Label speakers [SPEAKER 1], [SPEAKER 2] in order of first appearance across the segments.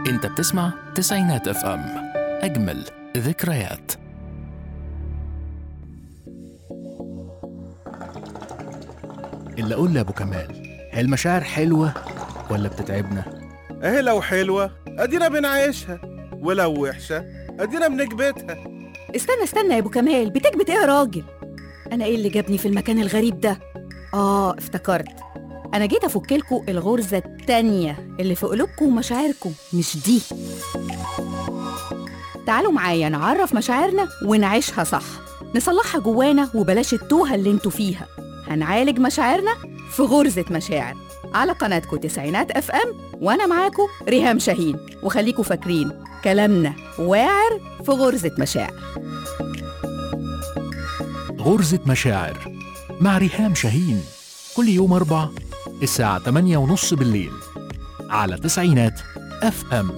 [SPEAKER 1] انت بتسمع تسعينات اف ام اجمل ذكريات
[SPEAKER 2] اللي اقول لابو كمال هي المشاعر حلوه ولا بتتعبنا
[SPEAKER 3] اهي لو حلوة ادينا بنعيشها ولو وحشة ادينا بنكبتها
[SPEAKER 4] استنى استنى يا ابو كمال بتكبت ايه يا راجل انا ايه اللي جابني في المكان الغريب ده اه افتكرت انا جيت افكلكوا الغرزه التانيه اللي في قلوبكم ومشاعركم مش دي تعالوا معايا نعرف مشاعرنا ونعيشها صح نصلحها جوانا وبلاش التوهه اللي انتوا فيها هنعالج مشاعرنا في غرزه مشاعر على قناتكم تسعينات اف ام وانا معاكم ريهام شاهين وخليكوا فاكرين كلامنا واعر في غرزه مشاعر
[SPEAKER 2] غرزه مشاعر مع ريهام شاهين كل يوم اربع الساعه 8 ونص بالليل على تسعينات اف ام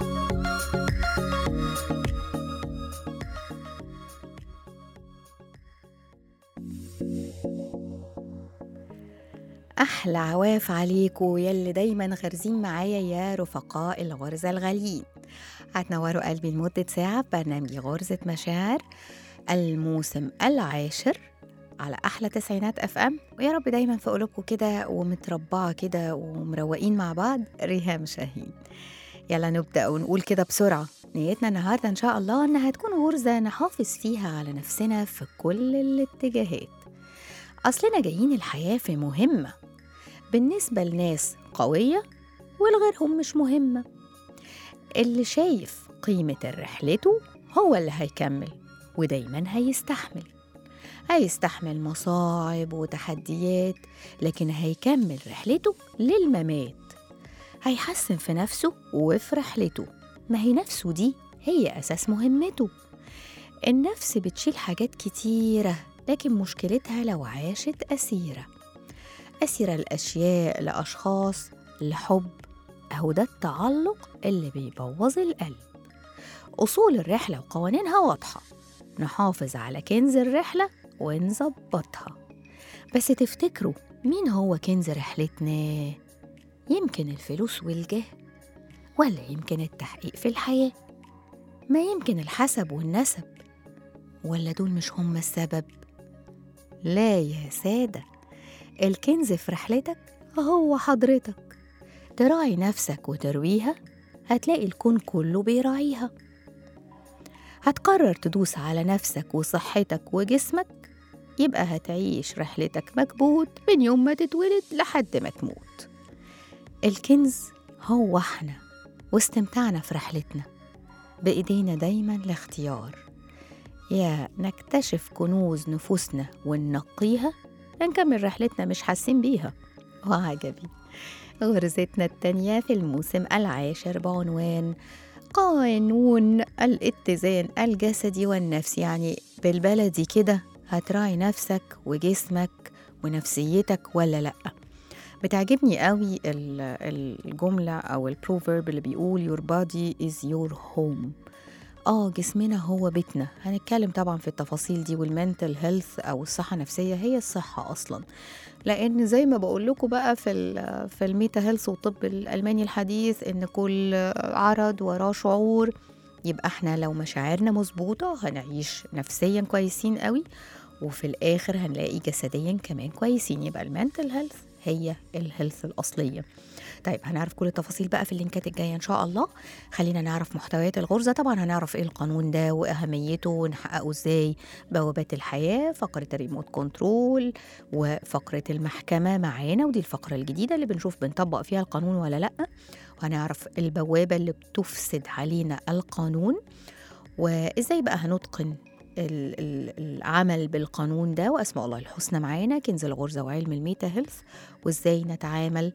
[SPEAKER 4] أحلى عواف عليكم يلي دايما غارزين معايا يا رفقاء الغرزة الغاليين هتنوروا قلبي لمدة ساعة في برنامج غرزة مشاعر الموسم العاشر على أحلى تسعينات أف أم ويا رب دايما في قلوبكم كده ومتربعة كده ومروقين مع بعض ريهام شاهين يلا نبدأ ونقول كده بسرعة نيتنا النهاردة إن شاء الله إنها تكون غرزة نحافظ فيها على نفسنا في كل الاتجاهات أصلنا جايين الحياة في مهمة بالنسبة لناس قوية ولغيرهم مش مهمة اللي شايف قيمة رحلته هو اللي هيكمل ودايما هيستحمل هيستحمل مصاعب وتحديات لكن هيكمل رحلته للممات هيحسن في نفسه وفي رحلته ما هي نفسه دي هي أساس مهمته النفس بتشيل حاجات كتيرة لكن مشكلتها لو عاشت أسيرة أسيرة الأشياء لأشخاص لحب أهو ده التعلق اللي بيبوظ القلب أصول الرحلة وقوانينها واضحة نحافظ على كنز الرحلة ونظبطها بس تفتكروا مين هو كنز رحلتنا؟ يمكن الفلوس والجاه ولا يمكن التحقيق في الحياة ما يمكن الحسب والنسب ولا دول مش هم السبب لا يا سادة الكنز في رحلتك هو حضرتك تراعي نفسك وترويها هتلاقي الكون كله بيراعيها هتقرر تدوس على نفسك وصحتك وجسمك يبقى هتعيش رحلتك مكبوت من يوم ما تتولد لحد ما تموت الكنز هو احنا واستمتعنا في رحلتنا بإيدينا دايما الاختيار يا نكتشف كنوز نفوسنا وننقيها يا نكمل رحلتنا مش حاسين بيها وعجبي غرزتنا التانية في الموسم العاشر بعنوان قانون الاتزان الجسدي والنفسي يعني بالبلدي كده هتراعي نفسك وجسمك ونفسيتك ولا لأ بتعجبني قوي ال- الجملة أو البروفيرب اللي بيقول your body is your home اه جسمنا هو بيتنا هنتكلم طبعا في التفاصيل دي والمنتل هيلث او الصحه النفسيه هي الصحه اصلا لان زي ما بقول لكم بقى في ال في الميتا هيلث والطب الالماني الحديث ان كل عرض وراه شعور يبقى احنا لو مشاعرنا مظبوطه هنعيش نفسيا كويسين قوي وفي الاخر هنلاقي جسديا كمان كويسين يبقى المنتل هيلث هي الهيلث الاصليه طيب هنعرف كل التفاصيل بقى في اللينكات الجايه ان شاء الله خلينا نعرف محتويات الغرزه طبعا هنعرف ايه القانون ده واهميته ونحققه ازاي بوابات الحياه فقره الريموت كنترول وفقره المحكمه معانا ودي الفقره الجديده اللي بنشوف بنطبق فيها القانون ولا لا وهنعرف البوابه اللي بتفسد علينا القانون وازاي بقى هنتقن ال- ال- العمل بالقانون ده واسماء الله الحسنى معانا كنز الغرزه وعلم الميتا هيلث وازاي نتعامل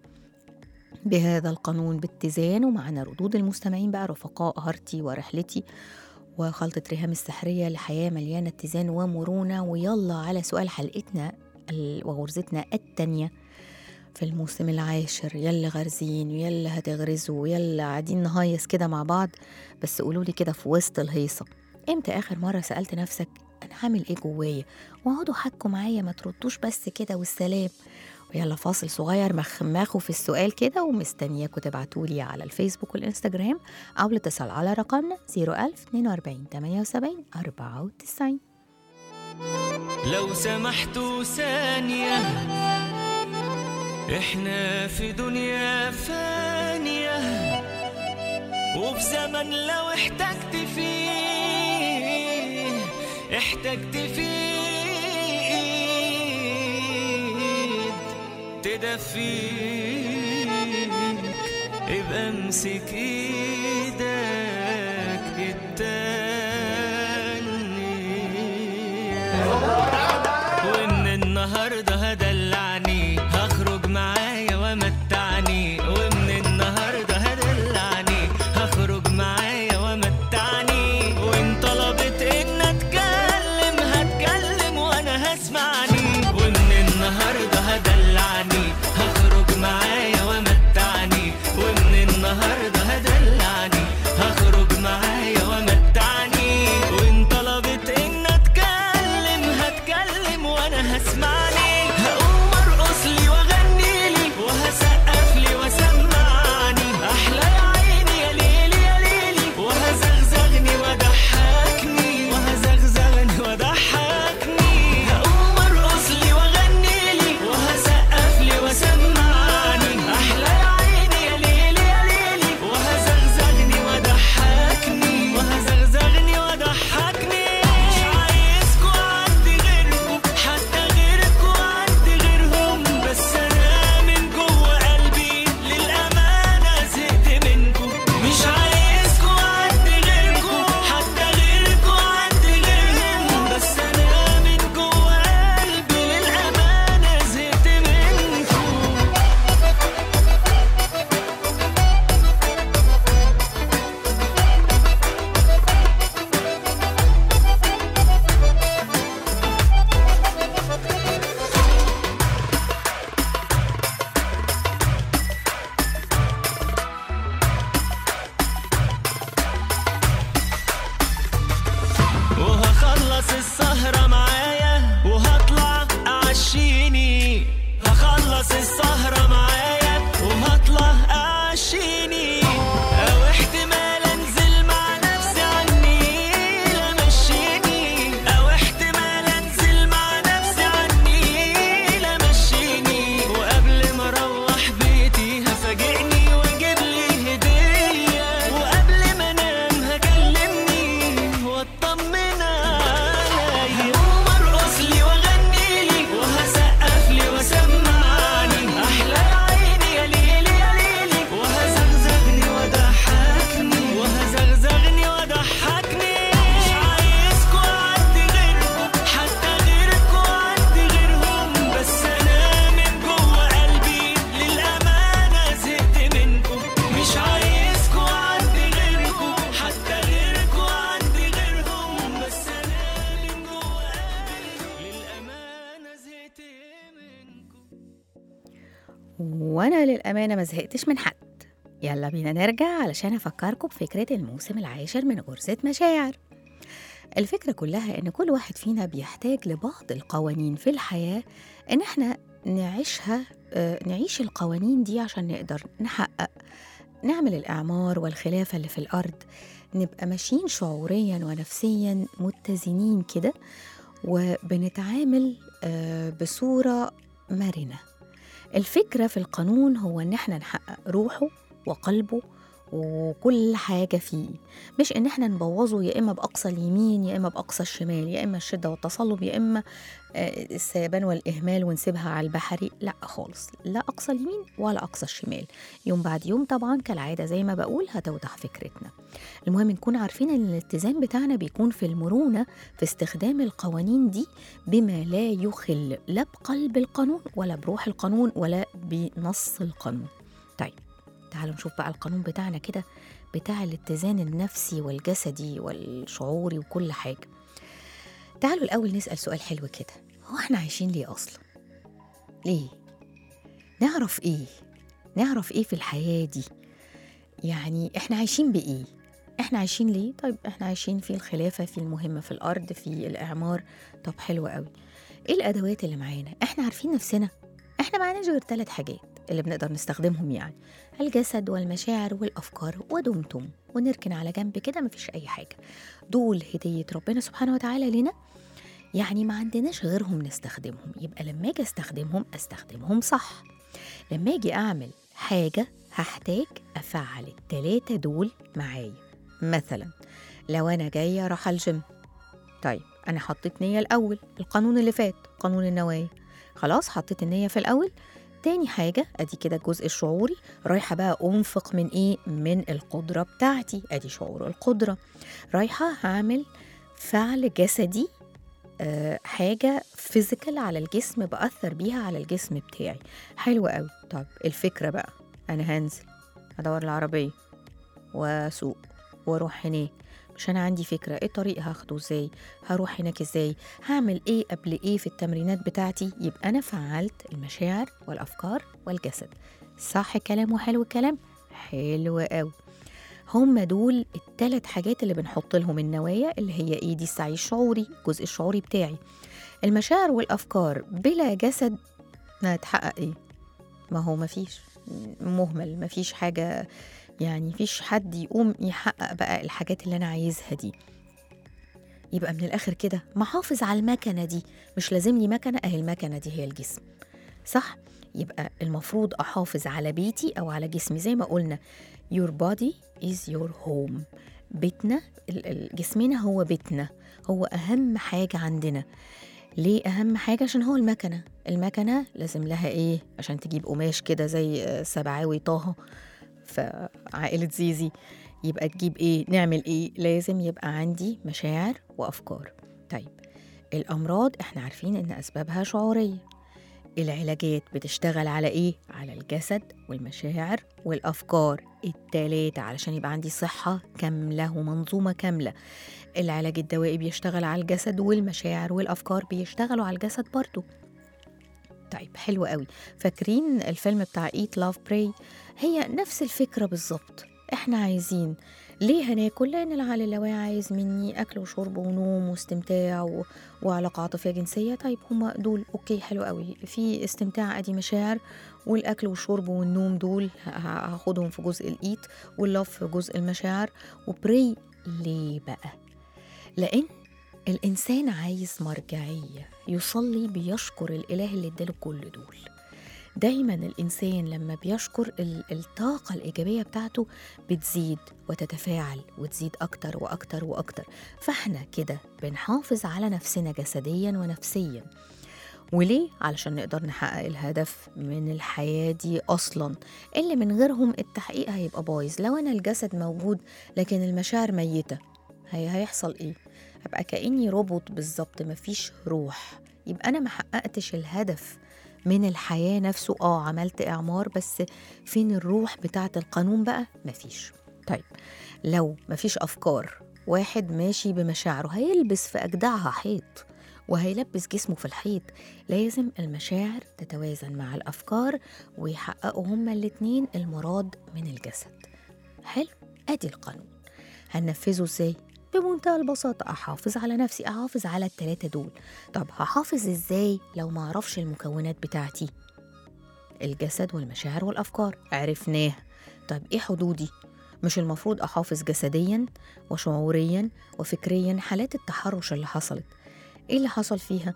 [SPEAKER 4] بهذا القانون باتزان ومعنا ردود المستمعين بقى رفقاء هارتي ورحلتي وخلطة ريهام السحرية لحياة مليانة اتزان ومرونة ويلا على سؤال حلقتنا ال- وغرزتنا التانية في الموسم العاشر يلا غارزين ويلا هتغرزوا ويلا قاعدين نهيص كده مع بعض بس قولولي كده في وسط الهيصة امتى آخر مرة سألت نفسك أنا هعمل إيه جوايا واقعدوا حكوا معايا ما تردوش بس كده والسلام يلا فاصل صغير مخماخه في السؤال كده ومستنياكوا تبعتولي على الفيسبوك والإنستجرام أو الاتصال على رقمنا 01000 42 78 94
[SPEAKER 5] لو سمحتوا ثانية احنا في دنيا فانية وفي زمن لو احتجت فيه احتجت فيه ايد تدفيك ابقى امسك ايدك التانية ومن النهارده هدلعني هخرج معايا ومتعني ومن النهارده هدلعني هخرج معايا ومتعني وان طلبت ان اتكلم هتكلم وانا هسمعني ومن النهارده هدلعني هخرج معايا ومتعني ومن النهارده هدلعني هخرج معايا ومتعني وان طلبت ان اتكلم هتكلم وانا هسمعني هقوم ارقص لي واغني لي وهسقف لي وسمعني احلى يا عيني يا ليلي يا ليلي وهزغزغني وضحكني وهزغزغني وضحكني هقوم ارقص لي واغني لي وهسقف لي وسمعني احلى يا عيني يا ليلي يا ليلي وهزغزغني وضحكني وهزغزغني وضحكني مش عايزكوا عندي غيركم حتى غيركوا عندي غيرهم بس انا من جوه قلبي للامانه زهقت منكم مش عايزكوا عندي غيركم حتى غيركوا عندي غيرهم بس انا من جوه قلبي للامانه زهقت منكم وهخلص السهرة معايا وهطلع أعشيني هخلص السهرة معايا وهطلع أعشيني أو احتمال أنزل مع نفسي عني لمشيني أو احتمال أنزل مع نفسي عني لمشيني وقبل ما أروح بيتي هفاجئني وأجيب لي هدية وقبل ما أنام هكلمني واطمن عليا قوم ارقص لي واغني لي وهسقف لي وسمعني احلى يا عيني يا ليلي يا ليلي وهزغزغني وضحكني وهزغزغني وضحكني مش عايزكوا عندي غيركم حتى غيركوا عندي غيرهم بس انا من جوه قلبي للامانه زهقت منكم مش عايزكوا عندي غيركم حتى غيركوا عندي غيرهم بس انا من جوه قلبي للامانه زهقت منكم
[SPEAKER 4] وانا للامانه ما زهقتش من حد يلا بينا نرجع علشان افكركم بفكره الموسم العاشر من غرزه مشاعر الفكره كلها ان كل واحد فينا بيحتاج لبعض القوانين في الحياه ان احنا نعيشها آه، نعيش القوانين دي عشان نقدر نحقق نعمل الاعمار والخلافه اللي في الارض نبقى ماشيين شعوريا ونفسيا متزنين كده وبنتعامل آه، بصوره مرنه الفكرة في القانون هو إن إحنا نحقق روحه وقلبه وكل حاجة فيه مش إن إحنا نبوظه يا إما بأقصى اليمين يا إما بأقصى الشمال يا إما الشدة والتصلب يا إما آه، السيبان والإهمال ونسيبها على البحري لا خالص لا أقصى اليمين ولا أقصى الشمال يوم بعد يوم طبعا كالعادة زي ما بقول هتوضح فكرتنا المهم نكون عارفين إن الاتزان بتاعنا بيكون في المرونة في استخدام القوانين دي بما لا يخل لا بقلب القانون ولا بروح القانون ولا بنص القانون طيب تعالوا نشوف بقى القانون بتاعنا كده بتاع الاتزان النفسي والجسدي والشعوري وكل حاجة تعالوا الأول نسأل سؤال حلو كده هو احنا عايشين ليه أصلا؟ ليه؟ نعرف إيه؟ نعرف إيه في الحياة دي؟ يعني احنا عايشين بإيه؟ احنا عايشين ليه؟ طيب احنا عايشين في الخلافة في المهمة في الأرض في الإعمار طب حلو قوي ايه الأدوات اللي معانا؟ احنا عارفين نفسنا؟ احنا معناش غير ثلاث حاجات اللي بنقدر نستخدمهم يعني الجسد والمشاعر والأفكار ودمتم ونركن على جنب كده مفيش أي حاجة دول هدية ربنا سبحانه وتعالى لنا يعني ما عندناش غيرهم نستخدمهم يبقى لما اجي استخدمهم استخدمهم صح لما اجي اعمل حاجة هحتاج افعل التلاتة دول معايا مثلا لو انا جاية راح الجيم طيب انا حطيت نية الاول القانون اللي فات قانون النوايا خلاص حطيت النية في الاول تاني حاجة ادي كده الجزء الشعوري رايحة بقى انفق من ايه من القدرة بتاعتي ادي شعور القدرة رايحة هعمل فعل جسدي آه، حاجة فيزيكال على الجسم بأثر بيها على الجسم بتاعي حلو قوي طب الفكرة بقى أنا هنزل هدور العربية وأسوق وأروح هناك مش أنا عندي فكرة إيه الطريق هاخده إزاي هروح هناك إزاي هعمل إيه قبل إيه في التمرينات بتاعتي يبقى أنا فعلت المشاعر والأفكار والجسد صح كلام وحلو الكلام حلو قوي هم دول التلات حاجات اللي بنحط لهم النوايا اللي هي ايه دي السعي الشعوري الجزء الشعوري بتاعي المشاعر والافكار بلا جسد هتحقق ايه ما هو مفيش مهمل مفيش حاجه يعني مفيش حد يقوم يحقق بقى الحاجات اللي انا عايزها دي يبقى من الاخر كده محافظ على المكنه دي مش لازم لي مكنه اهي المكنه دي هي الجسم صح يبقى المفروض احافظ على بيتي او على جسمي زي ما قلنا your body is your home بيتنا ال- ال- جسمنا هو بيتنا هو أهم حاجة عندنا ليه أهم حاجة عشان هو المكنة المكنة لازم لها إيه عشان تجيب قماش كده زي آه، سبعاوي طه في عائلة زيزي يبقى تجيب إيه نعمل إيه لازم يبقى عندي مشاعر وأفكار طيب الأمراض إحنا عارفين إن أسبابها شعورية العلاجات بتشتغل على ايه؟ على الجسد والمشاعر والافكار التلاتة علشان يبقى عندي صحة كاملة ومنظومة كاملة العلاج الدوائي بيشتغل على الجسد والمشاعر والافكار بيشتغلوا على الجسد برضو طيب حلو قوي فاكرين الفيلم بتاع ايت لاف براي هي نفس الفكرة بالظبط احنا عايزين ليه هناكل لان العقل اللاواعي عايز مني اكل وشرب ونوم واستمتاع و... وعلاقة عاطفية جنسية طيب هما دول اوكي حلو قوي في استمتاع ادي مشاعر والاكل والشرب والنوم دول ه- ه- هاخدهم في جزء الايت واللاف في جزء المشاعر وبري ليه بقى لان الانسان عايز مرجعية يصلي بيشكر الاله اللي اداله كل دول دايما الانسان لما بيشكر ال- الطاقة الايجابية بتاعته بتزيد وتتفاعل وتزيد اكتر واكتر واكتر فاحنا كده بنحافظ على نفسنا جسديا ونفسيا وليه؟ علشان نقدر نحقق الهدف من الحياة دي أصلا اللي من غيرهم التحقيق هيبقى بايظ لو أنا الجسد موجود لكن المشاعر ميتة هي هيحصل إيه؟ هبقى كأني روبوت بالظبط مفيش روح يبقى أنا محققتش الهدف من الحياة نفسه آه عملت إعمار بس فين الروح بتاعة القانون بقى؟ مفيش طيب لو مفيش أفكار واحد ماشي بمشاعره هيلبس في أجدعها حيط وهيلبس جسمه في الحيط لازم المشاعر تتوازن مع الأفكار ويحققوا هما الاتنين المراد من الجسد حلو أدي القانون هننفذه ازاي؟ بمنتهى البساطة أحافظ على نفسي أحافظ على التلاتة دول طب هحافظ ازاي لو ما أعرفش المكونات بتاعتي؟ الجسد والمشاعر والأفكار عرفناها طب إيه حدودي؟ مش المفروض أحافظ جسديا وشعوريا وفكريا حالات التحرش اللي حصلت إيه اللي حصل فيها؟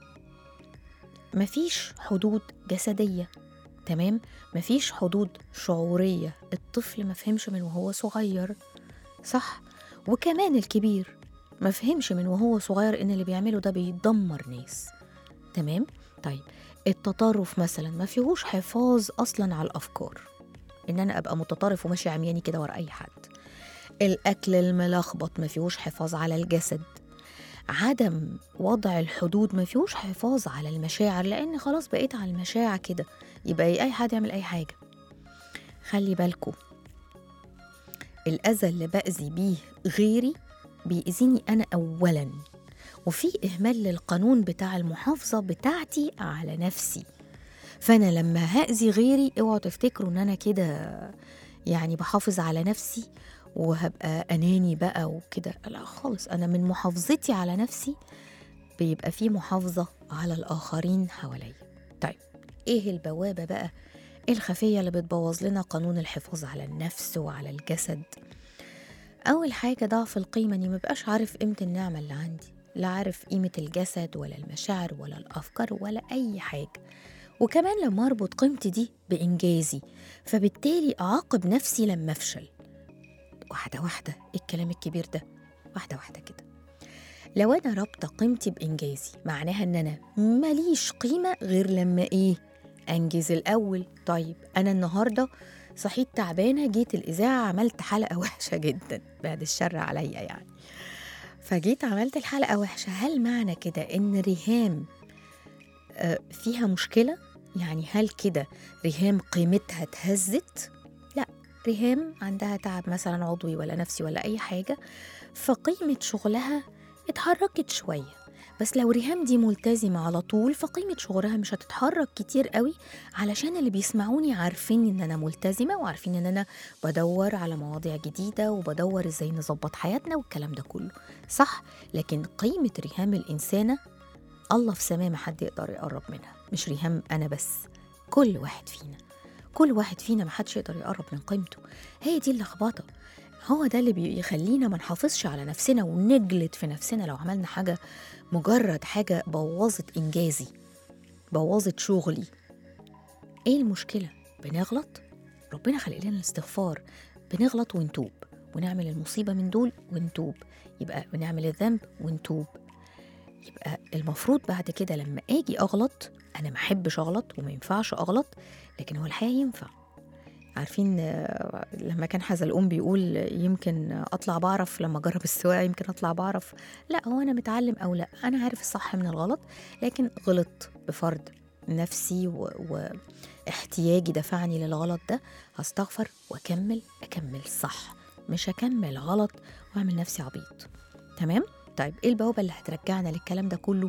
[SPEAKER 4] مفيش حدود جسدية تمام؟ مفيش حدود شعورية الطفل ما فهمش من وهو صغير صح؟ وكمان الكبير ما فهمش من وهو صغير إن اللي بيعمله ده بيدمر ناس تمام؟ طيب التطرف مثلا ما فيهوش حفاظ أصلا على الأفكار إن أنا أبقى متطرف وماشي عمياني كده ورا أي حد الأكل الملخبط ما فيهوش حفاظ على الجسد عدم وضع الحدود ما فيهوش حفاظ على المشاعر لان خلاص بقيت على المشاعر كده يبقى اي حد يعمل اي حاجه خلي بالكو الاذى اللي باذي بيه غيري بيأذيني انا اولا وفي اهمال للقانون بتاع المحافظه بتاعتي على نفسي فانا لما هاذي غيري اوعوا تفتكروا ان انا كده يعني بحافظ على نفسي وهبقى اناني بقى وكده لا خالص انا من محافظتي على نفسي بيبقى في محافظه على الاخرين حواليا طيب ايه البوابة بقى الخفية اللي بتبوظ لنا قانون الحفاظ على النفس وعلى الجسد أول حاجة ضعف القيمة إني مبقاش عارف قيمة النعمة اللي عندي لا عارف قيمة الجسد ولا المشاعر ولا الأفكار ولا أي حاجة وكمان لما أربط قيمتي دي بإنجازي فبالتالي أعاقب نفسي لما أفشل واحدة واحدة إيه الكلام الكبير ده واحدة واحدة كده لو أنا رابطة قيمتي بإنجازي معناها إن أنا ماليش قيمة غير لما إيه أنجز الأول طيب أنا النهاردة صحيت تعبانة جيت الإذاعة عملت حلقة وحشة جدا بعد الشر عليا يعني فجيت عملت الحلقة وحشة هل معنى كده إن ريهام آه، فيها مشكلة؟ يعني هل كده ريهام قيمتها اتهزت؟ لا ريهام عندها تعب مثلا عضوي ولا نفسي ولا أي حاجة فقيمة شغلها اتحركت شوية بس لو ريهام دي ملتزمة على طول فقيمة شغلها مش هتتحرك كتير قوي علشان اللي بيسمعوني عارفين ان انا ملتزمة وعارفين ان انا بدور على مواضيع جديدة وبدور ازاي نظبط حياتنا والكلام ده كله صح لكن قيمة ريهام الإنسانة الله في سماه ما حد يقدر يقرب منها مش ريهام أنا بس كل واحد فينا كل واحد فينا ما حدش يقدر يقرب من قيمته هي دي اللخبطة هو ده اللي بيخلينا ما نحافظش على نفسنا ونجلد في نفسنا لو عملنا حاجة مجرد حاجة بوظت إنجازي بوظت شغلي إيه المشكلة؟ بنغلط ربنا خلق لنا الاستغفار بنغلط ونتوب ونعمل المصيبة من دول ونتوب يبقى بنعمل الذنب ونتوب يبقى المفروض بعد كده لما اجي اغلط انا ما احبش اغلط وما ينفعش اغلط لكن هو الحقيقه ينفع عارفين آه، لما كان حزلقوم بيقول يمكن اطلع بعرف لما اجرب السواقه يمكن اطلع بعرف لا هو انا متعلم او لا انا عارف الصح من الغلط لكن غلطت بفرض نفسي و... واحتياجي دفعني للغلط ده هستغفر واكمل اكمل صح مش هكمل غلط واعمل نفسي عبيط تمام طيب ايه البوابه اللي هترجعنا للكلام ده كله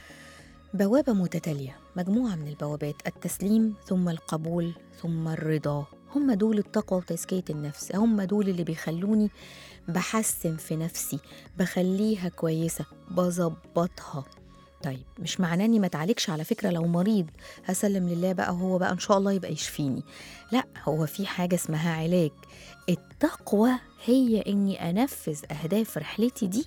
[SPEAKER 4] بوابه متتاليه مجموعه من البوابات التسليم ثم القبول ثم الرضا هم دول التقوى وتزكيه النفس هم دول اللي بيخلوني بحسن في نفسي بخليها كويسه بظبطها طيب مش معناه اني ما اتعالجش على فكره لو مريض هسلم لله بقى هو بقى ان شاء الله يبقى يشفيني لا هو في حاجه اسمها علاج التقوى هي اني انفذ اهداف رحلتي دي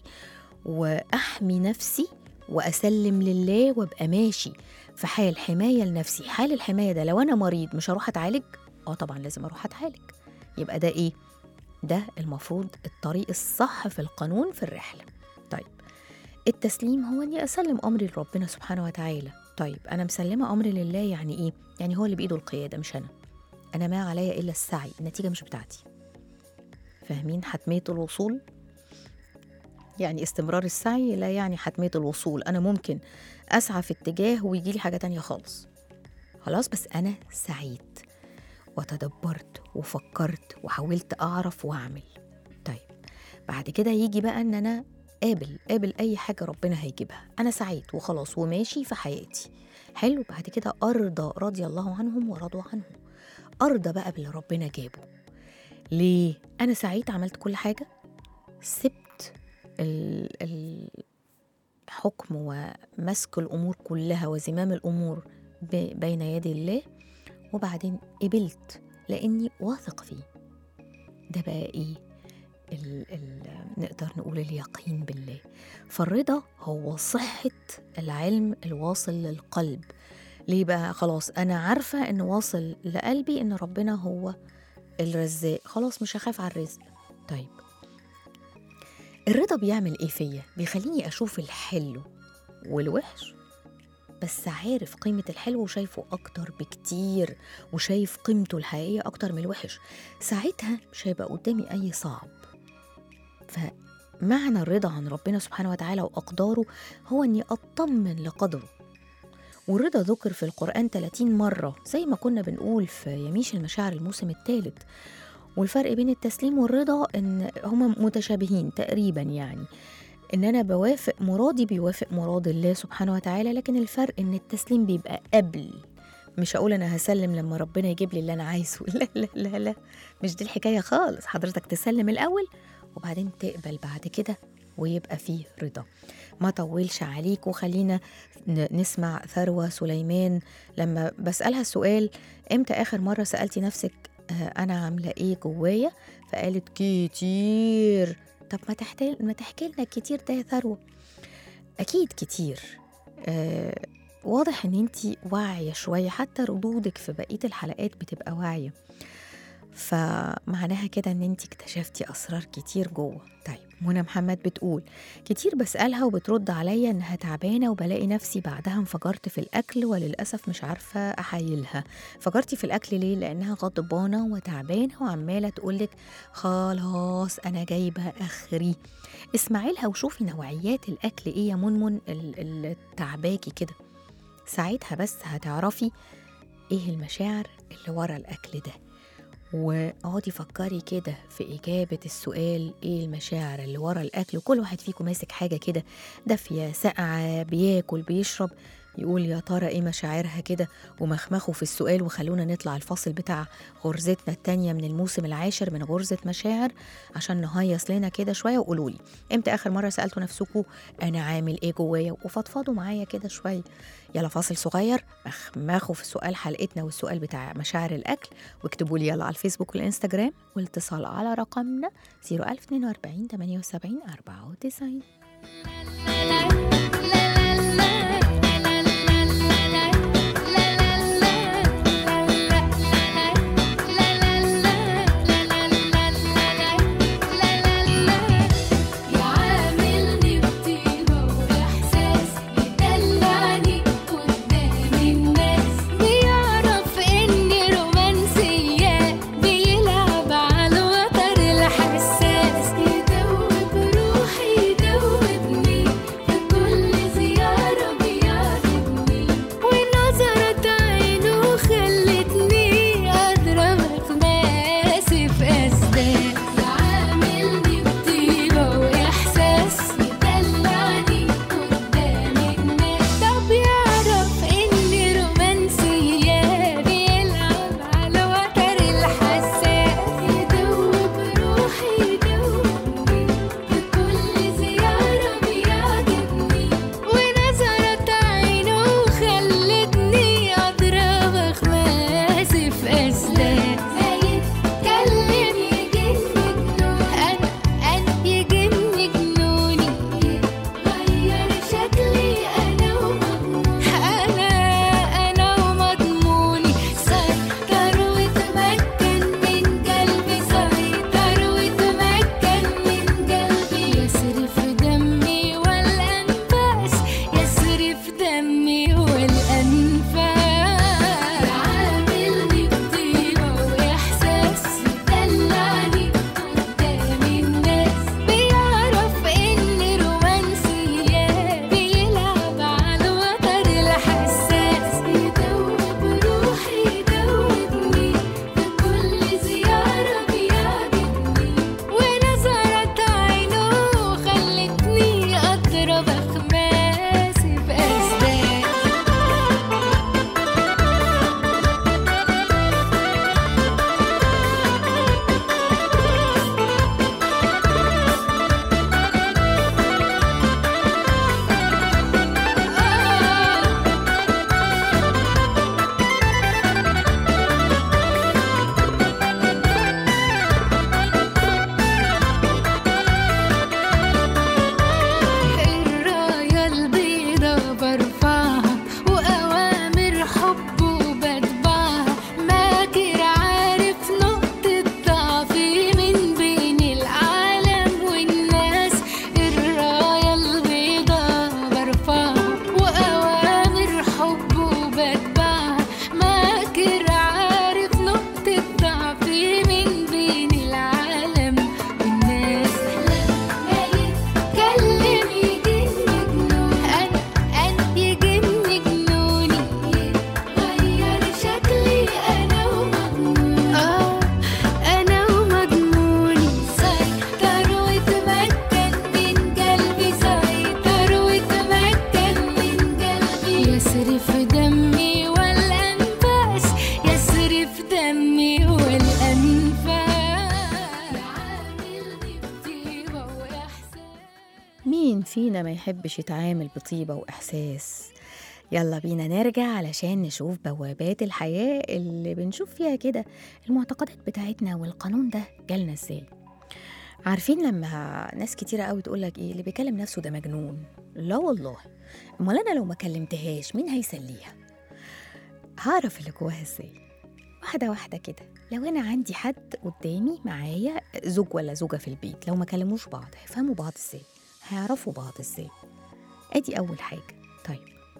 [SPEAKER 4] واحمي نفسي واسلم لله وابقى ماشي في حال حمايه لنفسي حال الحمايه ده لو انا مريض مش هروح اتعالج اه طبعا لازم اروح اتعالج يبقى ده ايه ده المفروض الطريق الصح في القانون في الرحله طيب التسليم هو اني اسلم امري لربنا سبحانه وتعالى طيب انا مسلمه امري لله يعني ايه يعني هو اللي بايده القياده مش انا انا ما عليا الا السعي النتيجه مش بتاعتي فاهمين حتميه الوصول يعني استمرار السعي لا يعني حتمية الوصول أنا ممكن أسعى في اتجاه ويجي لي حاجة تانية خالص خلاص بس أنا سعيت وتدبرت وفكرت وحاولت أعرف وأعمل طيب بعد كده يجي بقى إن أنا قابل قابل أي حاجة ربنا هيجيبها أنا سعيت وخلاص وماشي في حياتي حلو بعد كده أرضى رضي الله عنهم ورضوا عنه أرضى بقى باللي ربنا جابه ليه؟ أنا سعيت عملت كل حاجة سبت ال- الحكم ومسك الأمور كلها وزمام الأمور ب- بين يدي الله وبعدين قبلت لأني واثق فيه ده بقى إيه ال ال نقدر نقول اليقين بالله فالرضا هو صحة العلم الواصل للقلب ليه بقى خلاص أنا عارفة إن واصل لقلبي إن ربنا هو الرزاق خلاص مش هخاف على الرزق طيب الرضا بيعمل ايه فيا بيخليني اشوف الحلو والوحش بس عارف قيمة الحلو وشايفه أكتر بكتير وشايف قيمته الحقيقية أكتر من الوحش ساعتها مش هيبقى قدامي أي صعب فمعنى الرضا عن ربنا سبحانه وتعالى وأقداره هو أني أطمن لقدره والرضا ذكر في القرآن 30 مرة زي ما كنا بنقول في يميش المشاعر الموسم الثالث والفرق بين التسليم والرضا ان هما متشابهين تقريبا يعني ان انا بوافق مرادي بيوافق مراد الله سبحانه وتعالى لكن الفرق ان التسليم بيبقى قبل مش هقول انا هسلم لما ربنا يجيب لي اللي انا عايزه لا لا لا لا مش دي الحكايه خالص حضرتك تسلم الاول وبعدين تقبل بعد كده ويبقى فيه رضا ما طولش عليك وخلينا ن- نسمع ثروة سليمان لما بسألها السؤال امتى آخر مرة سألتي نفسك آه، أنا عاملة إيه جوايا فقالت كتير طب ما تحكي ما تحكي لنا كتير ده يا ثروة أكيد كتير آه واضح إن أنتي واعية شوية حتى ردودك في بقية الحلقات بتبقى واعية فمعناها كده ان انت اكتشفتي اسرار كتير جوه طيب منى محمد بتقول كتير بسالها وبترد عليا انها تعبانه وبلاقي نفسي بعدها انفجرت في الاكل وللاسف مش عارفه احايلها فجرتي في الاكل ليه لانها غضبانه وتعبانه وعماله تقولك خلاص انا جايبه اخري اسمعي لها وشوفي نوعيات الاكل ايه يا منمن ال- اللي تعباكي كده ساعتها بس هتعرفي ايه المشاعر اللي ورا الاكل ده واقعدي فكري كده في إجابة السؤال إيه المشاعر اللي ورا الأكل وكل واحد فيكم ماسك حاجة كده دافية ساقعة بياكل بيشرب يقول يا ترى إيه مشاعرها كده ومخمخوا في السؤال وخلونا نطلع الفاصل بتاع غرزتنا التانية من الموسم العاشر من غرزة مشاعر عشان نهيص لنا كده شوية وقولوا لي إمتى آخر مرة سألتوا نفسكم أنا عامل إيه جوايا وفضفضوا معايا كده شوية يلا فاصل صغير مخمخوا في سؤال حلقتنا والسؤال بتاع مشاعر الأكل واكتبوا لي يلا على الفيسبوك والانستجرام والاتصال على رقمنا 01042 78 94
[SPEAKER 6] يعاملني بطيبة وإحساس يدلعني قدام الناس بيعرف إني رومانسية بيلعب على الوتر الحساس يدوب روحي يدوبني في
[SPEAKER 4] فينا ما يحبش يتعامل بطيبة وإحساس يلا بينا نرجع علشان نشوف بوابات الحياة اللي بنشوف فيها كده المعتقدات بتاعتنا والقانون ده جالنا ازاي عارفين لما ناس كتيرة قوي تقولك ايه اللي بيكلم نفسه ده مجنون لا والله امال انا لو ما كلمتهاش مين هيسليها هعرف اللي جواها ازاي واحدة واحدة كده لو أنا عندي حد قدامي معايا زوج ولا زوجة في البيت لو ما كلموش بعض هيفهموا بعض ازاي هيعرفوا بعض ازاي ادي أول حاجة طيب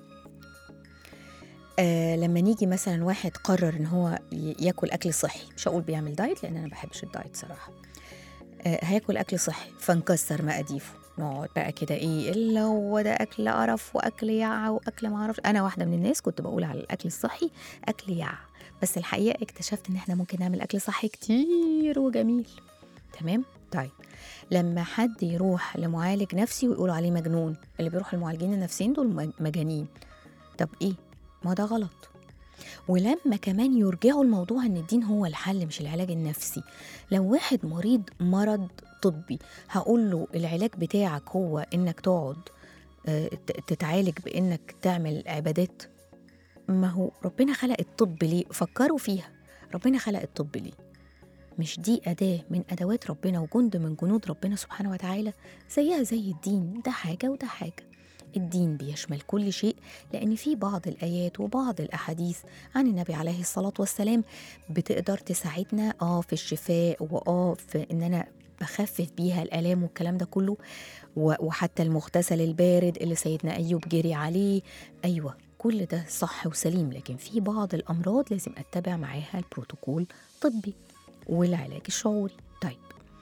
[SPEAKER 4] آه لما نيجي مثلا واحد قرر ان هو ي- ياكل اكل صحي مش هقول بيعمل دايت لان انا ما بحبش الدايت صراحه آه هياكل اكل صحي فنكسر مقاديفه نقعد بقى كده ايه الا هو ده اكل قرف واكل يعة واكل ما اعرفش انا واحده من الناس كنت بقول على الاكل الصحي اكل يعة بس الحقيقه اكتشفت ان احنا ممكن نعمل اكل صحي كتير وجميل تمام طيب لما حد يروح لمعالج نفسي ويقولوا عليه مجنون اللي بيروح للمعالجين النفسيين دول مج- مجانين طب ايه ما ده غلط ولما كمان يرجعوا الموضوع ان الدين هو الحل مش العلاج النفسي لو واحد مريض مرض طبي هقول له العلاج بتاعك هو انك تقعد آه، ت- تتعالج بانك تعمل عبادات ما هو ربنا خلق الطب ليه فكروا فيها ربنا خلق الطب ليه مش دي أداة من أدوات ربنا وجند من جنود ربنا سبحانه وتعالى زيها زي الدين ده حاجة وده حاجة الدين بيشمل كل شيء لأن في بعض الآيات وبعض الأحاديث عن النبي عليه الصلاة والسلام بتقدر تساعدنا آه في الشفاء وآه في إن أنا بخفف بيها الآلام والكلام ده كله و- وحتى المغتسل البارد اللي سيدنا أيوب جري عليه أيوة كل ده صح وسليم لكن في بعض الأمراض لازم أتبع معاها البروتوكول طبي والعلاج الشعوري طيب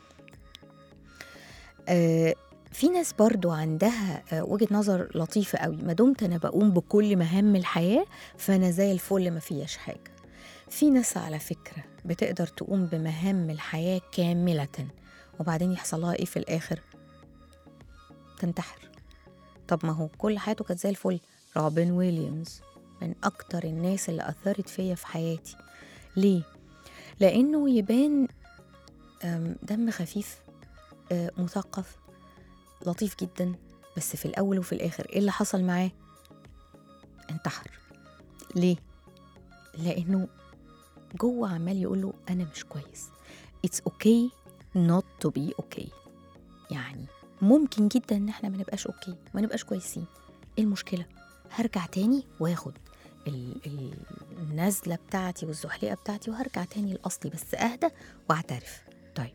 [SPEAKER 4] آه في ناس برضو عندها آه، وجهة نظر لطيفة قوي ما دمت أنا بقوم بكل مهام الحياة فأنا زي الفل ما فيهاش حاجة في ناس على فكرة بتقدر تقوم بمهام الحياة كاملة وبعدين يحصل لها إيه في الآخر تنتحر طب ما هو كل حياته كانت زي الفل روبن ويليامز من أكتر الناس اللي أثرت فيا في حياتي ليه؟ لأنه يبان أم، دم خفيف آه، مثقف لطيف جدا بس في الأول وفي الآخر إيه اللي حصل معاه؟ انتحر ليه؟ لأنه جوه عمال يقول له أنا مش كويس It's okay not to be okay يعني ممكن جدا إن احنا ما نبقاش أوكي ما نبقاش كويسين إيه المشكلة؟ هرجع تاني واخد ال- ال- النزلة بتاعتي والزحليقة بتاعتي وهرجع تاني لأصلي بس أهدى وأعترف طيب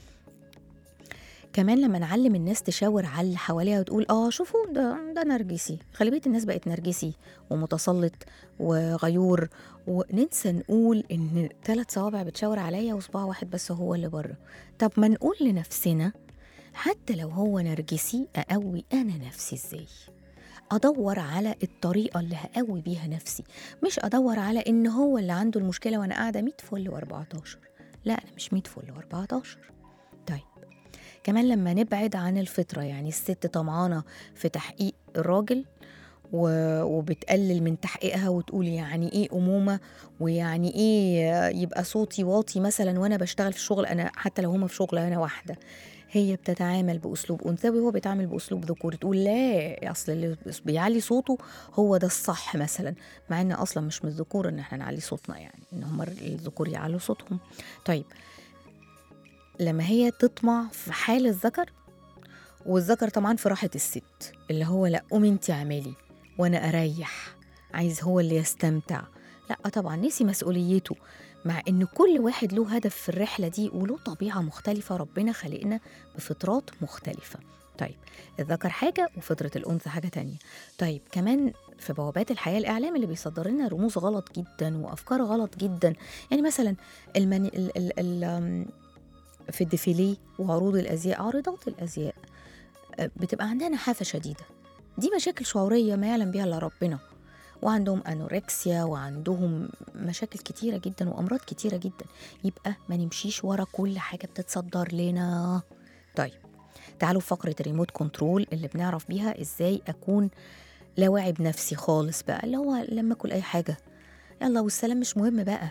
[SPEAKER 4] كمان لما نعلم الناس تشاور على اللي حواليها وتقول اه شوفوا ده ده نرجسي غالبية الناس بقت نرجسي ومتسلط وغيور وننسى نقول ان ثلاث صوابع بتشاور عليا وصباع واحد بس هو اللي بره طب ما نقول لنفسنا حتى لو هو نرجسي اقوي انا نفسي ازاي ادور على الطريقه اللي هقوي بيها نفسي مش ادور على ان هو اللي عنده المشكله وانا قاعده 100 فل و14 لا انا مش 100 فل و14 طيب كمان لما نبعد عن الفطره يعني الست طمعانه في تحقيق الراجل و- وبتقلل من تحقيقها وتقول يعني ايه امومه ويعني ايه يبقى صوتي واطي مثلا وانا بشتغل في الشغل انا حتى لو هما في شغل انا واحده هي بتتعامل باسلوب انثوي وهو بيتعامل باسلوب ذكوري تقول لا اصل اللي بيعلي صوته هو ده الصح مثلا مع ان اصلا مش من الذكور ان احنا نعلي صوتنا يعني ان هم الذكور يعلوا صوتهم طيب لما هي تطمع في حال الذكر والذكر طبعا في راحه الست اللي هو لا قومي انت اعملي وانا اريح عايز هو اللي يستمتع لا طبعا نسي مسؤوليته مع ان كل واحد له هدف في الرحله دي وله طبيعه مختلفه ربنا خلقنا بفطرات مختلفه طيب الذكر حاجه وفطره الانثى حاجه تانية طيب كمان في بوابات الحياه الاعلام اللي بيصدر لنا رموز غلط جدا وافكار غلط جدا يعني مثلا المن... ال... ال... ال... آم، في الديفيليه وعروض الازياء عارضات الازياء آه، بتبقى عندها نحافه شديده دي مشاكل شعوريه ما يعلم بها الا ربنا وعندهم انوركسيا وعندهم مشاكل كتيره جدا وامراض كتيره جدا يبقى ما نمشيش ورا كل حاجه بتتصدر لنا طيب تعالوا فقره الريموت كنترول اللي بنعرف بيها ازاي اكون لا واعي بنفسي خالص بقى اللي هو لما اكل اي حاجه يلا والسلام مش مهم بقى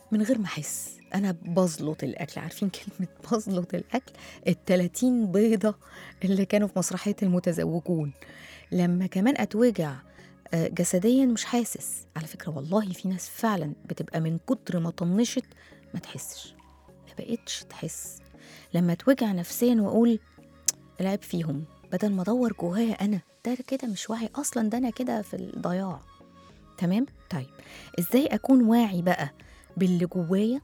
[SPEAKER 4] من غير ما احس انا بزلط الاكل عارفين كلمه بزلط الاكل ال30 بيضه اللي كانوا في مسرحيه المتزوجون لما كمان اتوجع آه، جسديا مش حاسس على فكره والله في ناس فعلا بتبقى من كتر ما طنشت ما تحسش ما بقتش تحس لما اتوجع نفسيا واقول العيب فيهم بدل ما ادور جوايا انا ده كده مش واعي اصلا ده انا كده في الضياع تمام طيب ازاي اكون واعي بقى باللي جوايا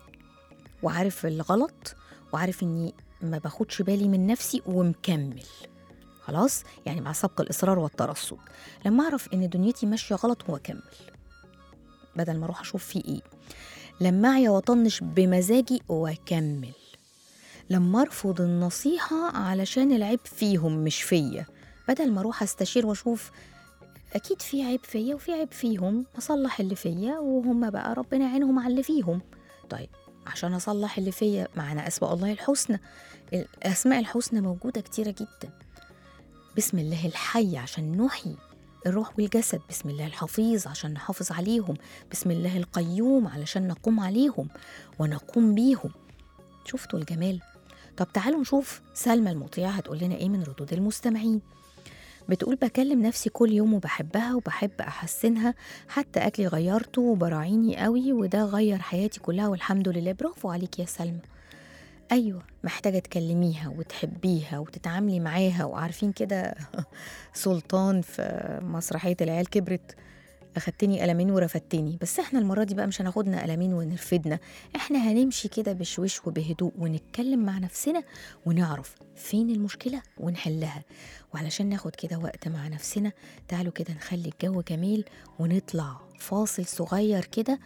[SPEAKER 4] وعارف الغلط وعارف اني ما باخدش بالي من نفسي ومكمل خلاص يعني مع سبق الاصرار والترصد لما اعرف ان دنيتي ماشيه غلط واكمل بدل ما اروح اشوف فيه ايه لما اعيا واطنش بمزاجي واكمل لما ارفض النصيحه علشان العيب فيهم مش فيا بدل ما اروح استشير واشوف اكيد في عيب فيا وفي عيب فيهم اصلح اللي فيا وهم بقى ربنا يعينهم على اللي فيهم طيب عشان اصلح اللي فيا معنا اسماء الله الحسنى الاسماء الحسنى موجوده كتيره جدا بسم الله الحي عشان نحيي الروح والجسد بسم الله الحفيظ عشان نحافظ عليهم بسم الله القيوم علشان نقوم عليهم ونقوم بيهم شفتوا الجمال طب تعالوا نشوف سلمى المطيعة هتقول لنا ايه من ردود المستمعين بتقول بكلم نفسي كل يوم وبحبها وبحب أحسنها حتى أكلي غيرته وبراعيني قوي وده غير حياتي كلها والحمد لله برافو عليك يا سلمى أيوة محتاجة تكلميها وتحبيها وتتعاملي معاها وعارفين كده سلطان في مسرحية العيال كبرت أخدتني قلمين ورفدتني بس احنا المرة دي بقى مش هناخدنا قلمين ونرفدنا احنا هنمشي كده بشويش وبهدوء ونتكلم مع نفسنا ونعرف فين المشكلة ونحلها وعلشان ناخد كده وقت مع نفسنا تعالوا كده نخلي الجو جميل ونطلع فاصل صغير كده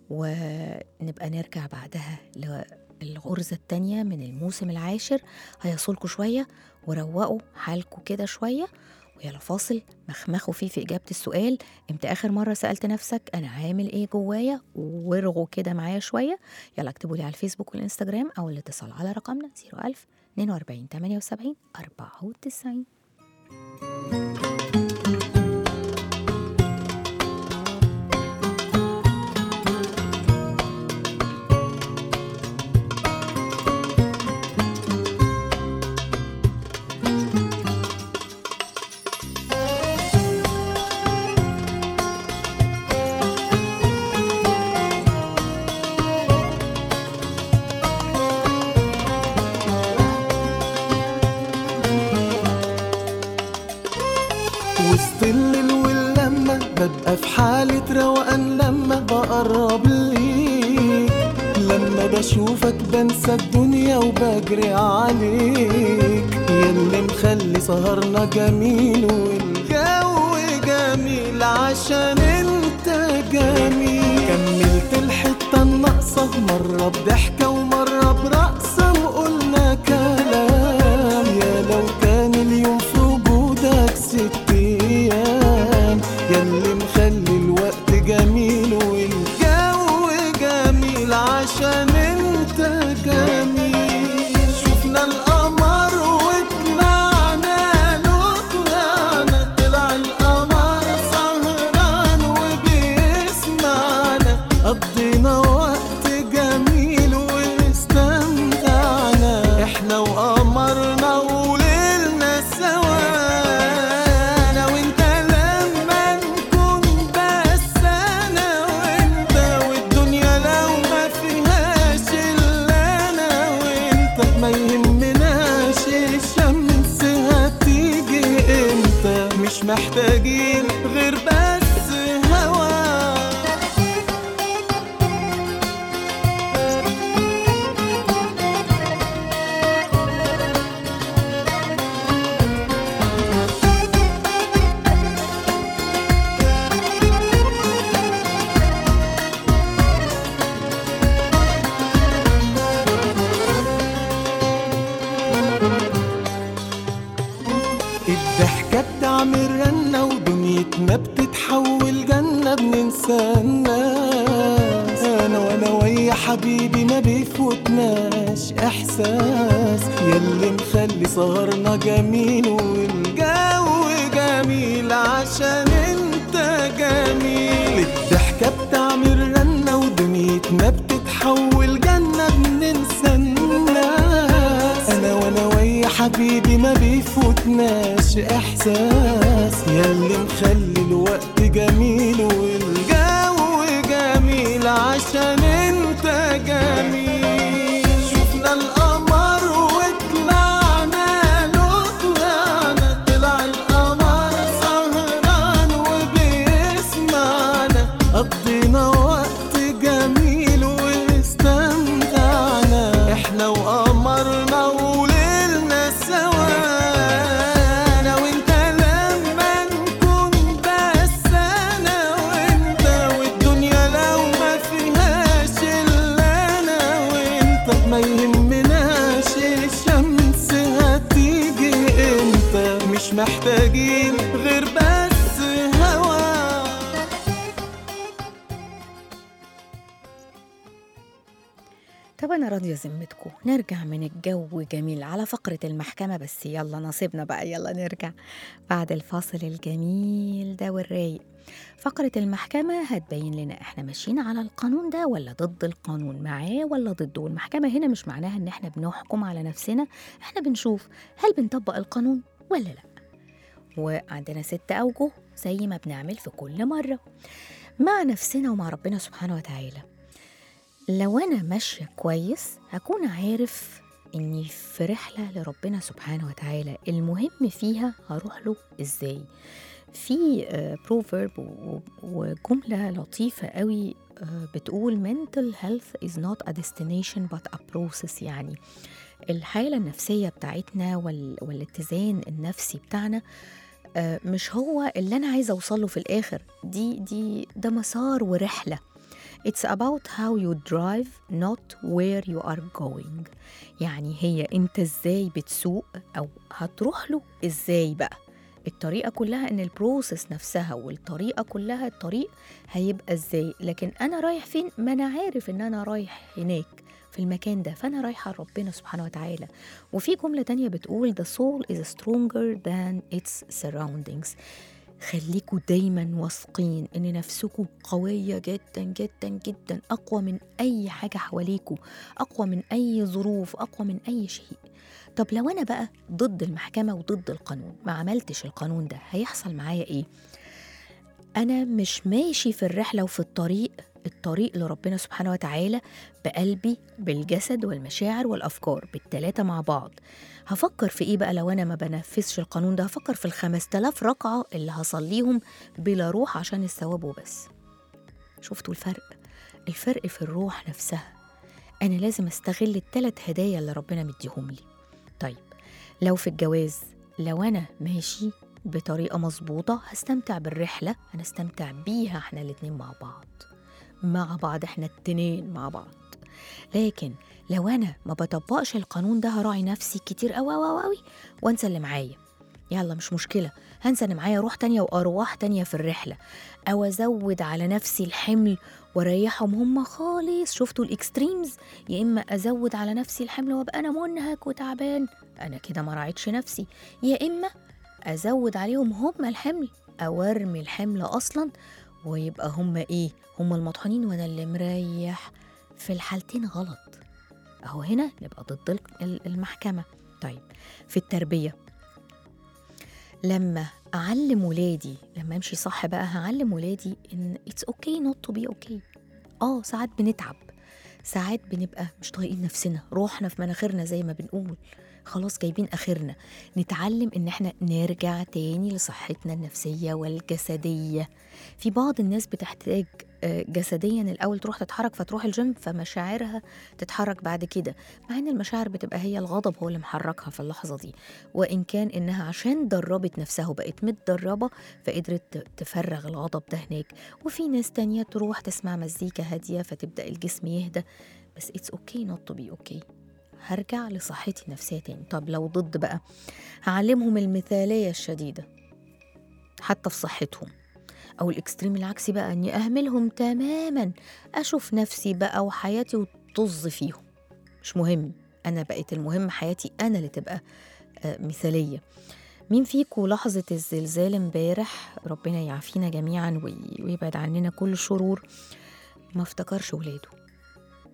[SPEAKER 4] ونبقى نرجع بعدها للغرزة التانية من الموسم العاشر هيصلكوا شوية وروقوا حالكوا كده شوية ويلا فاصل مخمخوا فيه في إجابة السؤال امتى آخر مرة سألت نفسك أنا عامل إيه جوايا وارغوا كده معايا شوية يلا اكتبوا لي على الفيسبوك والإنستجرام أو الاتصال على رقمنا 01000 42 78 94
[SPEAKER 7] وسط الليل واللمة ببقى في حالة روقان لما بقرب ليك لما بشوفك بنسى الدنيا وبجري عليك ياللي مخلي سهرنا جميل والجو جميل عشان انت جميل كملت الحتة الناقصة مرة بضحكة ومرة برقصة وقلنا كلام يا لو كان اليوم في وجودك ست ايام ياللي مخلي الوقت جميل والجو جميل عشان انت جميل شفنا القمر وطلعنا له طلعنا طلع القمر سهران وبيسمعنا قضينا وقت جميل واستمتعنا احنا وقمرنا وليلنا سوا انا وانت لما نكون بس انا وانت والدنيا لو ما فيهاش الا انا وانت ما يهمناش الشمس هتيجي امتى مش محتاجين غير بس هوا الضحكة بتعمل رنة ودنيتنا بتتحول جنة بننسى الناس أنا وأنا ويا حبيبي ما بيفوتناش إحساس ياللي مخلي سهرنا جميل والجو جميل عشان انت جميل الضحكة بتعمل رنة ودنيتنا بتتحول بتتحول جنة بننسى الناس أنا وأنا ويا حبيبي ما بيفوتناش إحساس ياللي مخلي الوقت جميل والجو جميل عشان انت جميل شفنا القمر وطلعنا له طلعنا طلع القمر سهران وبيسمعنا قضينا وقت جميل واستمتعنا احنا وقمرنا وليلنا سوا انا وانت لما نكون بس انا وانت والدنيا لو ما فيهاش الا انا وانت ما يهمناش الشمس هتيجي امتى مش محتاجين غير بس هوا
[SPEAKER 4] طب انا راضيه ذمتكم نرجع من الجو جميل على فقره المحكمه بس يلا نصيبنا بقى يلا نرجع بعد الفاصل الجميل ده والرايق فقرة المحكمة هتبين لنا احنا ماشيين على القانون ده ولا ضد القانون معاه ولا ضده والمحكمة هنا مش معناها ان احنا بنحكم على نفسنا احنا بنشوف هل بنطبق القانون ولا لا وعندنا ست أوجه زي ما بنعمل في كل مرة مع نفسنا ومع ربنا سبحانه وتعالى لو أنا ماشية كويس هكون عارف إني في رحلة لربنا سبحانه وتعالى المهم فيها هروح له إزاي في بروفرب وجملة لطيفة قوي آه، بتقول mental health is not a destination but a process يعني الحالة النفسية بتاعتنا وال... والاتزان النفسي بتاعنا آه، مش هو اللي أنا عايزة أوصله في الآخر دي دي ده مسار ورحلة It's about how you drive not where you are going يعني هي انت ازاي بتسوق او هتروح له ازاي بقى الطريقة كلها ان البروسيس نفسها والطريقة كلها الطريق هيبقى ازاي لكن انا رايح فين ما انا عارف ان انا رايح هناك في المكان ده فانا رايحة لربنا سبحانه وتعالى وفي جملة تانية بتقول the soul is stronger than its surroundings خليكوا دايما واثقين ان نفسكوا قوية جدا جدا جدا اقوى من اي حاجة حواليكوا اقوى من اي ظروف اقوى من اي شيء طب لو انا بقى ضد المحكمة وضد القانون ما عملتش القانون ده هيحصل معايا ايه انا مش ماشي في الرحلة وفي الطريق الطريق لربنا سبحانه وتعالى بقلبي بالجسد والمشاعر والافكار بالتلاتة مع بعض هفكر في ايه بقى لو انا ما بنفذش القانون ده هفكر في الخمس تلاف ركعة اللي هصليهم بلا روح عشان الثواب وبس شفتوا الفرق الفرق في الروح نفسها انا لازم استغل التلات هدايا اللي ربنا مديهم لي طيب لو في الجواز لو انا ماشي بطريقة مظبوطة هستمتع بالرحلة هنستمتع بيها احنا الاتنين مع بعض مع بعض احنا التنين مع بعض لكن لو انا ما بطبقش القانون ده هراعي نفسي كتير قوي قوي قوي وانسى اللي معايا يلا مش مشكلة هنسى ان معايا روح تانية وارواح تانية في الرحلة او ازود على نفسي الحمل واريحهم هم خالص شفتوا الاكستريمز يا اما ازود على نفسي الحمل وابقى انا منهك وتعبان انا كده ما راعيتش نفسي يا اما ازود عليهم هم الحمل او ارمي الحمل اصلا ويبقى هم ايه هم المطحونين وانا اللي مريح في الحالتين غلط اهو هنا نبقى ضد ال- ال- المحكمة طيب في التربية لما اعلم ولادي لما امشي صح بقى هعلم ولادي ان اتس اوكي نوت تو بي اوكي اه ساعات بنتعب ساعات بنبقى مش طايقين نفسنا روحنا في مناخيرنا زي ما بنقول خلاص جايبين اخرنا نتعلم ان احنا نرجع تاني لصحتنا النفسيه والجسديه في بعض الناس بتحتاج آه، جسديا الاول تروح تتحرك فتروح الجيم فمشاعرها تتحرك بعد كده مع ان المشاعر بتبقى هي الغضب هو اللي محركها في اللحظه دي وان كان انها عشان دربت نفسها وبقت متدربه فقدرت ت- تفرغ الغضب ده هناك وفي ناس تانية تروح تسمع مزيكا هاديه فتبدا الجسم يهدى بس اتس اوكي نوت تو بي اوكي هرجع لصحتي النفسيه تاني طب لو ضد بقى هعلمهم المثاليه الشديده حتى في صحتهم او الاكستريم العكسي بقى اني اهملهم تماما اشوف نفسي بقى وحياتي وطز فيهم مش مهم انا بقيت المهم حياتي انا اللي تبقى آه، مثاليه مين فيكم لحظة الزلزال امبارح ربنا يعافينا جميعا وي- ويبعد عننا كل الشرور ما افتكرش ولاده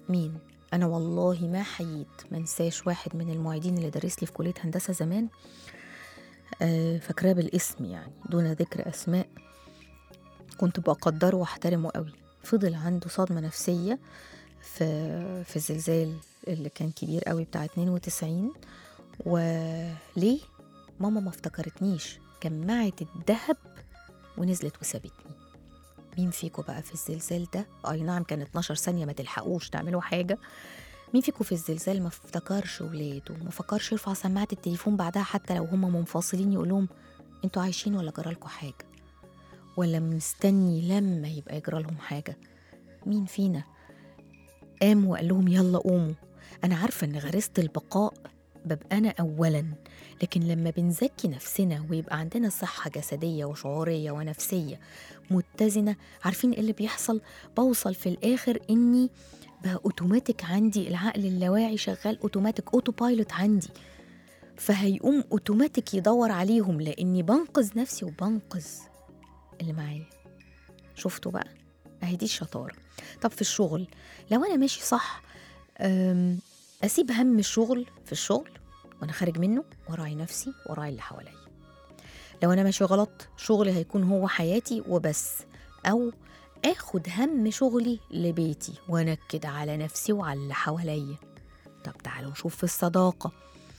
[SPEAKER 4] مين انا والله ما حييت ما انساش واحد من المعيدين اللي درس لي في كليه هندسه زمان آه، فاكراه بالاسم يعني دون ذكر اسماء كنت بقدره واحترمه قوي فضل عنده صدمه نفسيه في في الزلزال اللي كان كبير قوي بتاع 92 وليه ماما ما افتكرتنيش جمعت الذهب ونزلت وسابتني مين فيكم بقى في الزلزال ده اي نعم كان 12 ثانيه ما تلحقوش تعملوا حاجه مين فيكم في الزلزال ما افتكرش ولاده ما فكرش يرفع سماعه التليفون بعدها حتى لو هم منفصلين يقول لهم انتوا عايشين ولا جرالكوا حاجه ولا مستني لما يبقى يجرى لهم حاجه مين فينا قام وقال لهم يلا قوموا انا عارفه ان غريزه البقاء ببقى انا اولا لكن لما بنزكي نفسنا ويبقى عندنا صحه جسديه وشعوريه ونفسيه متزنه عارفين ايه اللي بيحصل بوصل في الاخر اني بقى اوتوماتيك عندي العقل اللاواعي شغال اوتوماتيك اوتو بايلوت عندي فهيقوم اوتوماتيك يدور عليهم لاني بنقذ نفسي وبنقذ اللي معايا شفتوا بقى اهي دي الشطاره طب في الشغل لو انا ماشي صح أم، اسيب هم الشغل في الشغل وانا خارج منه وراعي نفسي وراعي اللي حواليا لو انا ماشي غلط شغلي هيكون هو حياتي وبس او اخد هم شغلي لبيتي وانكد على نفسي وعلى اللي حواليا طب تعالوا نشوف في الصداقه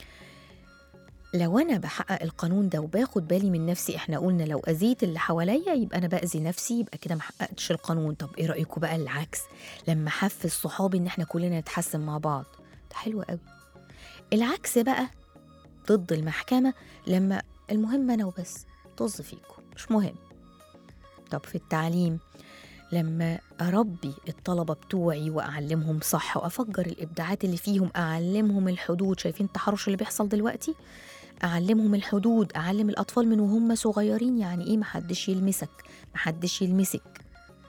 [SPEAKER 4] لو انا بحقق القانون ده وباخد بالي من نفسي احنا قلنا لو اذيت اللي حواليا يبقى انا باذي نفسي يبقى كده ما حققتش القانون طب ايه رايكم بقى العكس لما احفز صحابي ان احنا كلنا نتحسن مع بعض ده حلو قوي العكس بقى ضد المحكمه لما المهم انا وبس طز فيكم مش مهم طب في التعليم لما أربي الطلبة بتوعي وأعلمهم صح وأفجر الإبداعات اللي فيهم أعلمهم الحدود شايفين التحرش اللي بيحصل دلوقتي أعلمهم الحدود أعلم الأطفال من وهم صغيرين يعني إيه محدش يلمسك محدش يلمسك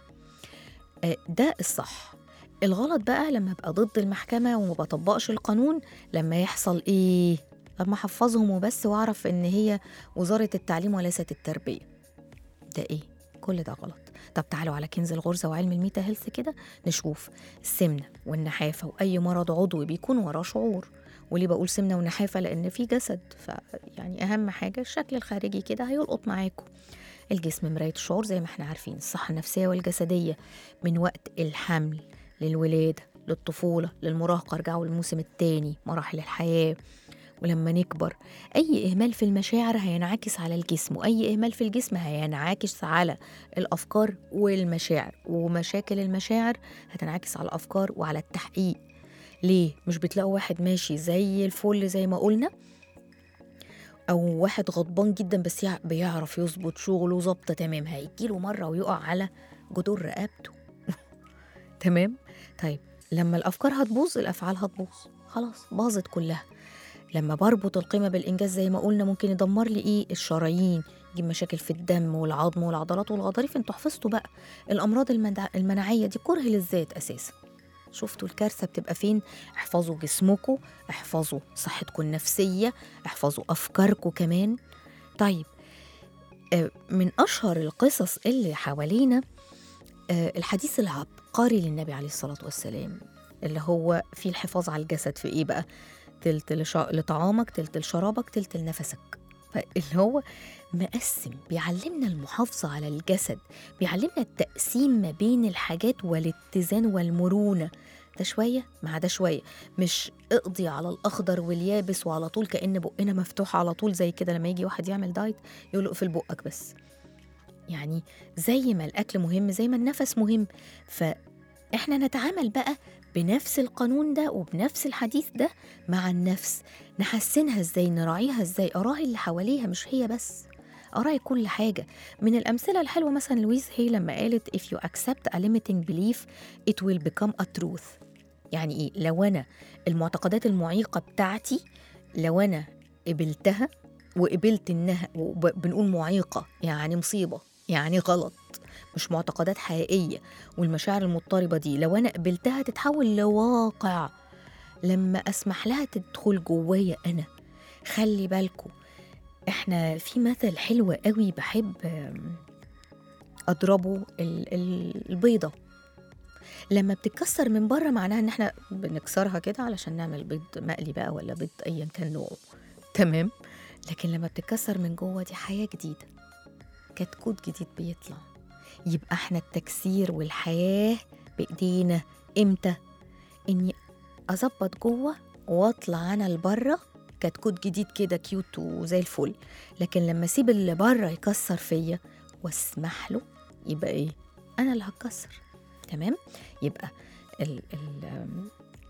[SPEAKER 4] آه، ده الصح الغلط بقى لما أبقى ضد المحكمة وما بطبقش القانون لما يحصل إيه لما أحفظهم وبس وأعرف إن هي وزارة التعليم وليست التربية ده إيه كل ده غلط طب تعالوا على كنز الغرزة وعلم الميتا هيلث كده نشوف السمنة والنحافة وأي مرض عضوي بيكون وراه شعور وليه بقول سمنة ونحافة لأن في جسد فيعني أهم حاجة الشكل الخارجي كده هيلقط معاكم الجسم مراية الشعور زي ما احنا عارفين الصحة النفسية والجسدية من وقت الحمل للولادة للطفولة للمراهقة ارجعوا للموسم الثاني مراحل الحياة ولما نكبر أي إهمال في المشاعر هينعكس على الجسم وأي إهمال في الجسم هينعكس على الأفكار والمشاعر ومشاكل المشاعر هتنعكس على الأفكار وعلى التحقيق ليه؟ مش بتلاقوا واحد ماشي زي الفل زي ما قلنا أو واحد غضبان جدا بس يع- بيعرف يظبط شغله ظابطة تمام هيجيله مرة ويقع على جدور رقبته تمام؟ طيب لما الأفكار هتبوظ الأفعال هتبوظ خلاص باظت كلها لما بربط القيمة بالإنجاز زي ما قلنا ممكن يدمر لي إيه الشرايين يجيب مشاكل في الدم والعظم والعضلات والغضاريف انتوا حفظتوا بقى الأمراض المنع- المناعية دي كره للذات أساسا شفتوا الكارثة بتبقى فين احفظوا جسمكم احفظوا صحتكم النفسية احفظوا أفكاركم كمان طيب آه، من أشهر القصص اللي حوالينا آه، الحديث العبقري للنبي عليه الصلاة والسلام اللي هو فيه الحفاظ على الجسد في إيه بقى تلت لشا... لطعامك تلت لشرابك تلت لنفسك فاللي هو مقسم بيعلمنا المحافظة على الجسد بيعلمنا التقسيم ما بين الحاجات والاتزان والمرونة ده شوية مع ده شوية مش اقضي على الأخضر واليابس وعلى طول كأن بقنا مفتوح على طول زي كده لما يجي واحد يعمل دايت يقول له اقفل بقك بس يعني زي ما الأكل مهم زي ما النفس مهم فإحنا نتعامل بقى بنفس القانون ده وبنفس الحديث ده مع النفس نحسنها ازاي نراعيها ازاي اراعي اللي حواليها مش هي بس اراعي كل حاجه من الامثله الحلوه مثلا لويز هي لما قالت if you accept a limiting belief it will become a truth يعني ايه لو انا المعتقدات المعيقه بتاعتي لو انا قبلتها وقبلت انها وب- بنقول معيقه يعني مصيبه يعني غلط مش معتقدات حقيقيه والمشاعر المضطربه دي لو انا قبلتها تتحول لواقع لما اسمح لها تدخل جوايا انا خلي بالكم احنا في مثل حلو قوي بحب آم، اضربه ال- ال- البيضه لما بتتكسر من بره معناها ان احنا بنكسرها كده علشان نعمل بيض مقلي بقى ولا بيض ايا كان نوعه تمام لكن لما بتتكسر من جوه دي حياه جديده كتكوت جديد بيطلع يبقى احنا التكسير والحياه بايدينا امتى اني اظبط جوه واطلع انا لبره كتكوت جديد كده كيوت وزي الفل لكن لما اسيب اللي بره يكسر فيا واسمح له يبقى ايه انا اللي هتكسر تمام يبقى ال ال آم،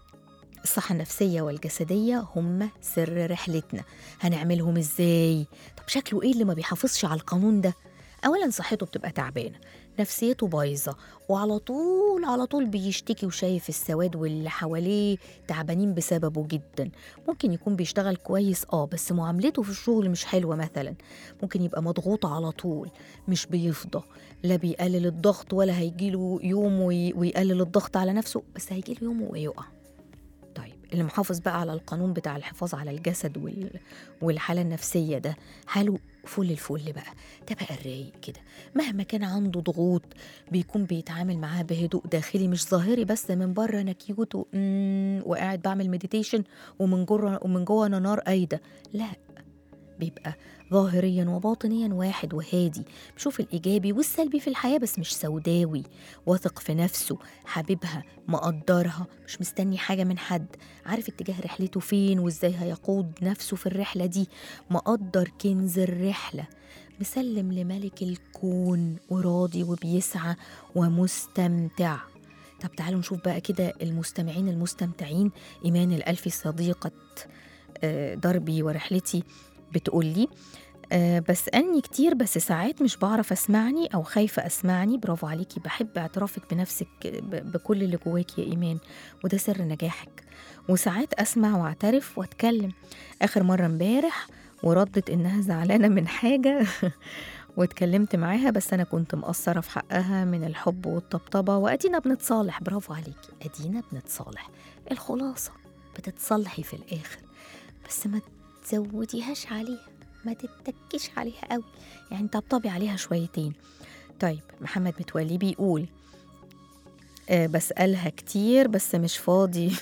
[SPEAKER 4] الصحة النفسية والجسدية هم سر رحلتنا هنعملهم ازاي طب شكله ايه اللي ما بيحافظش على القانون ده اولا صحته بتبقى تعبانه نفسيته بايظه وعلى طول على طول بيشتكي وشايف السواد واللي حواليه تعبانين بسببه جدا ممكن يكون بيشتغل كويس اه بس معاملته في الشغل مش حلوه مثلا ممكن يبقى مضغوط على طول مش بيفضى لا بيقلل الضغط ولا هيجيله يوم وي- ويقلل الضغط على نفسه بس هيجيله يوم ويقع طيب اللي محافظ بقى على القانون بتاع الحفاظ على الجسد وال... والحالة النفسية ده حاله فل الفل بقى ده بقى الرايق كده مهما كان عنده ضغوط بيكون بيتعامل معاها بهدوء داخلي مش ظاهري بس من بره انا كيوت و... مم، وقاعد بعمل مديتيشن ومن جوه ومن جوه انا نار قايده لا بيبقى ظاهريا وباطنيا واحد وهادي بشوف الإيجابي والسلبي في الحياة بس مش سوداوي واثق في نفسه حبيبها مقدرها مش مستني حاجة من حد عارف اتجاه رحلته فين وازاي هيقود نفسه في الرحلة دي مقدر كنز الرحلة مسلم لملك الكون وراضي وبيسعى ومستمتع طب تعالوا نشوف بقى كده المستمعين المستمتعين إيمان الألفي صديقة آه، دربي ورحلتي بتقول لي أه بسألني كتير بس ساعات مش بعرف أسمعني أو خايفة أسمعني برافو عليكي بحب اعترافك بنفسك ب- بكل اللي جواك يا إيمان وده سر نجاحك وساعات أسمع وأعترف وأتكلم آخر مرة امبارح وردت إنها زعلانة من حاجة واتكلمت معاها بس أنا كنت مقصرة في حقها من الحب والطبطبة وأدينا بنتصالح برافو عليكي أدينا بنتصالح الخلاصة بتتصلحي في الآخر بس ما تزوديهاش عليها ما تتكيش عليها قوي يعني طبطبي عليها شويتين طيب محمد متولي بيقول آه بسألها كتير بس مش فاضي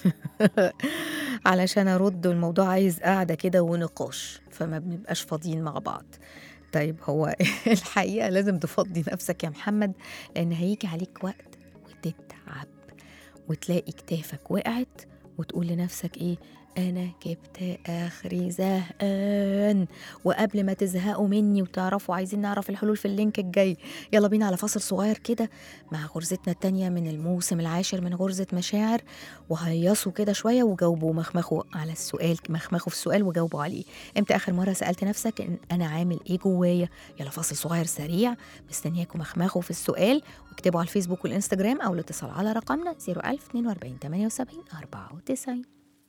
[SPEAKER 4] علشان أرد الموضوع عايز قاعدة كده ونقاش فما بنبقاش فاضيين مع بعض طيب هو الحقيقة لازم تفضي نفسك يا محمد لأن هيجي عليك وقت وتتعب وتلاقي كتافك وقعت وتقول لنفسك ايه انا جبت اخري زهقان وقبل ما تزهقوا مني وتعرفوا عايزين نعرف الحلول في اللينك الجاي يلا بينا على فاصل صغير كده مع غرزتنا التانية من الموسم العاشر من غرزة مشاعر وهيصوا كده شوية وجاوبوا مخمخوا على السؤال مخمخوا في السؤال وجاوبوا عليه امتى اخر مرة سألت نفسك إن انا عامل ايه جوايا يلا فاصل صغير سريع مستنياكم مخمخوا في السؤال واكتبوا على الفيسبوك والانستجرام او الاتصال على رقمنا 01042 78 94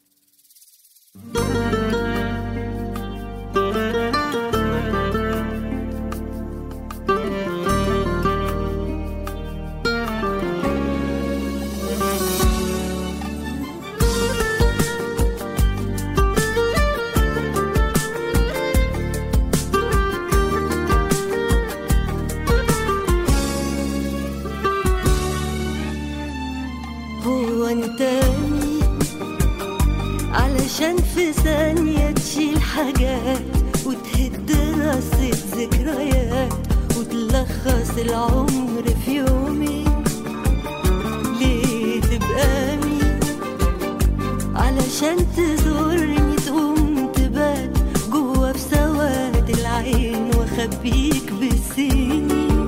[SPEAKER 8] هو انت مين علشان في ثانية تشيل حاجات وتهد راسة ذكريات وتلخص العمر في يومين ليه تبقى مين علشان تزورني تقوم تبات جوا في سواد العين واخبيك بالسنين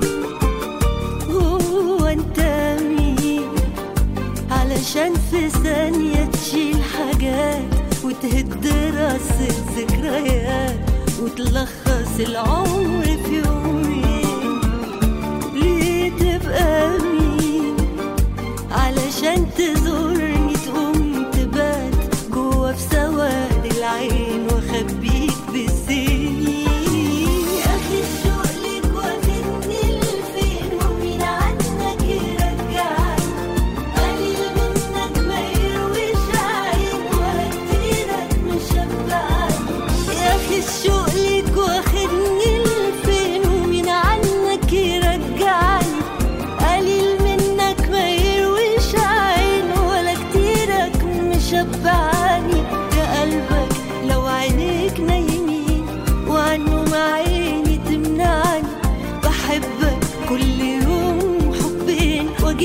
[SPEAKER 8] هو انت مين علشان في ثانية تشيل حاجات وتهد راسة ذكريات وتلخص العمر في يومين ليه تبقى مين علشان تزورني تقوم تبات جوا في سواد العين واخبيك بالسنين يا اخي الشوق ليك واخدني لفين ومين عنك يرجعني قليل منك ما يرويش عين وهديلك مشبعني يا اخي الشوق ليك واخدني لفين ومين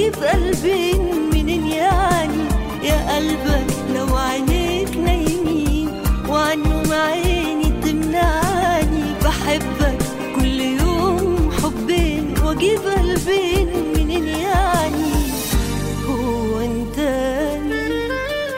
[SPEAKER 8] واجيب قلبي منين يعني يا قلبك لو عينيك نايمين وعنهم عيني تمنعني بحبك كل يوم حبين واجيب قلبي منين يعني هو انت مين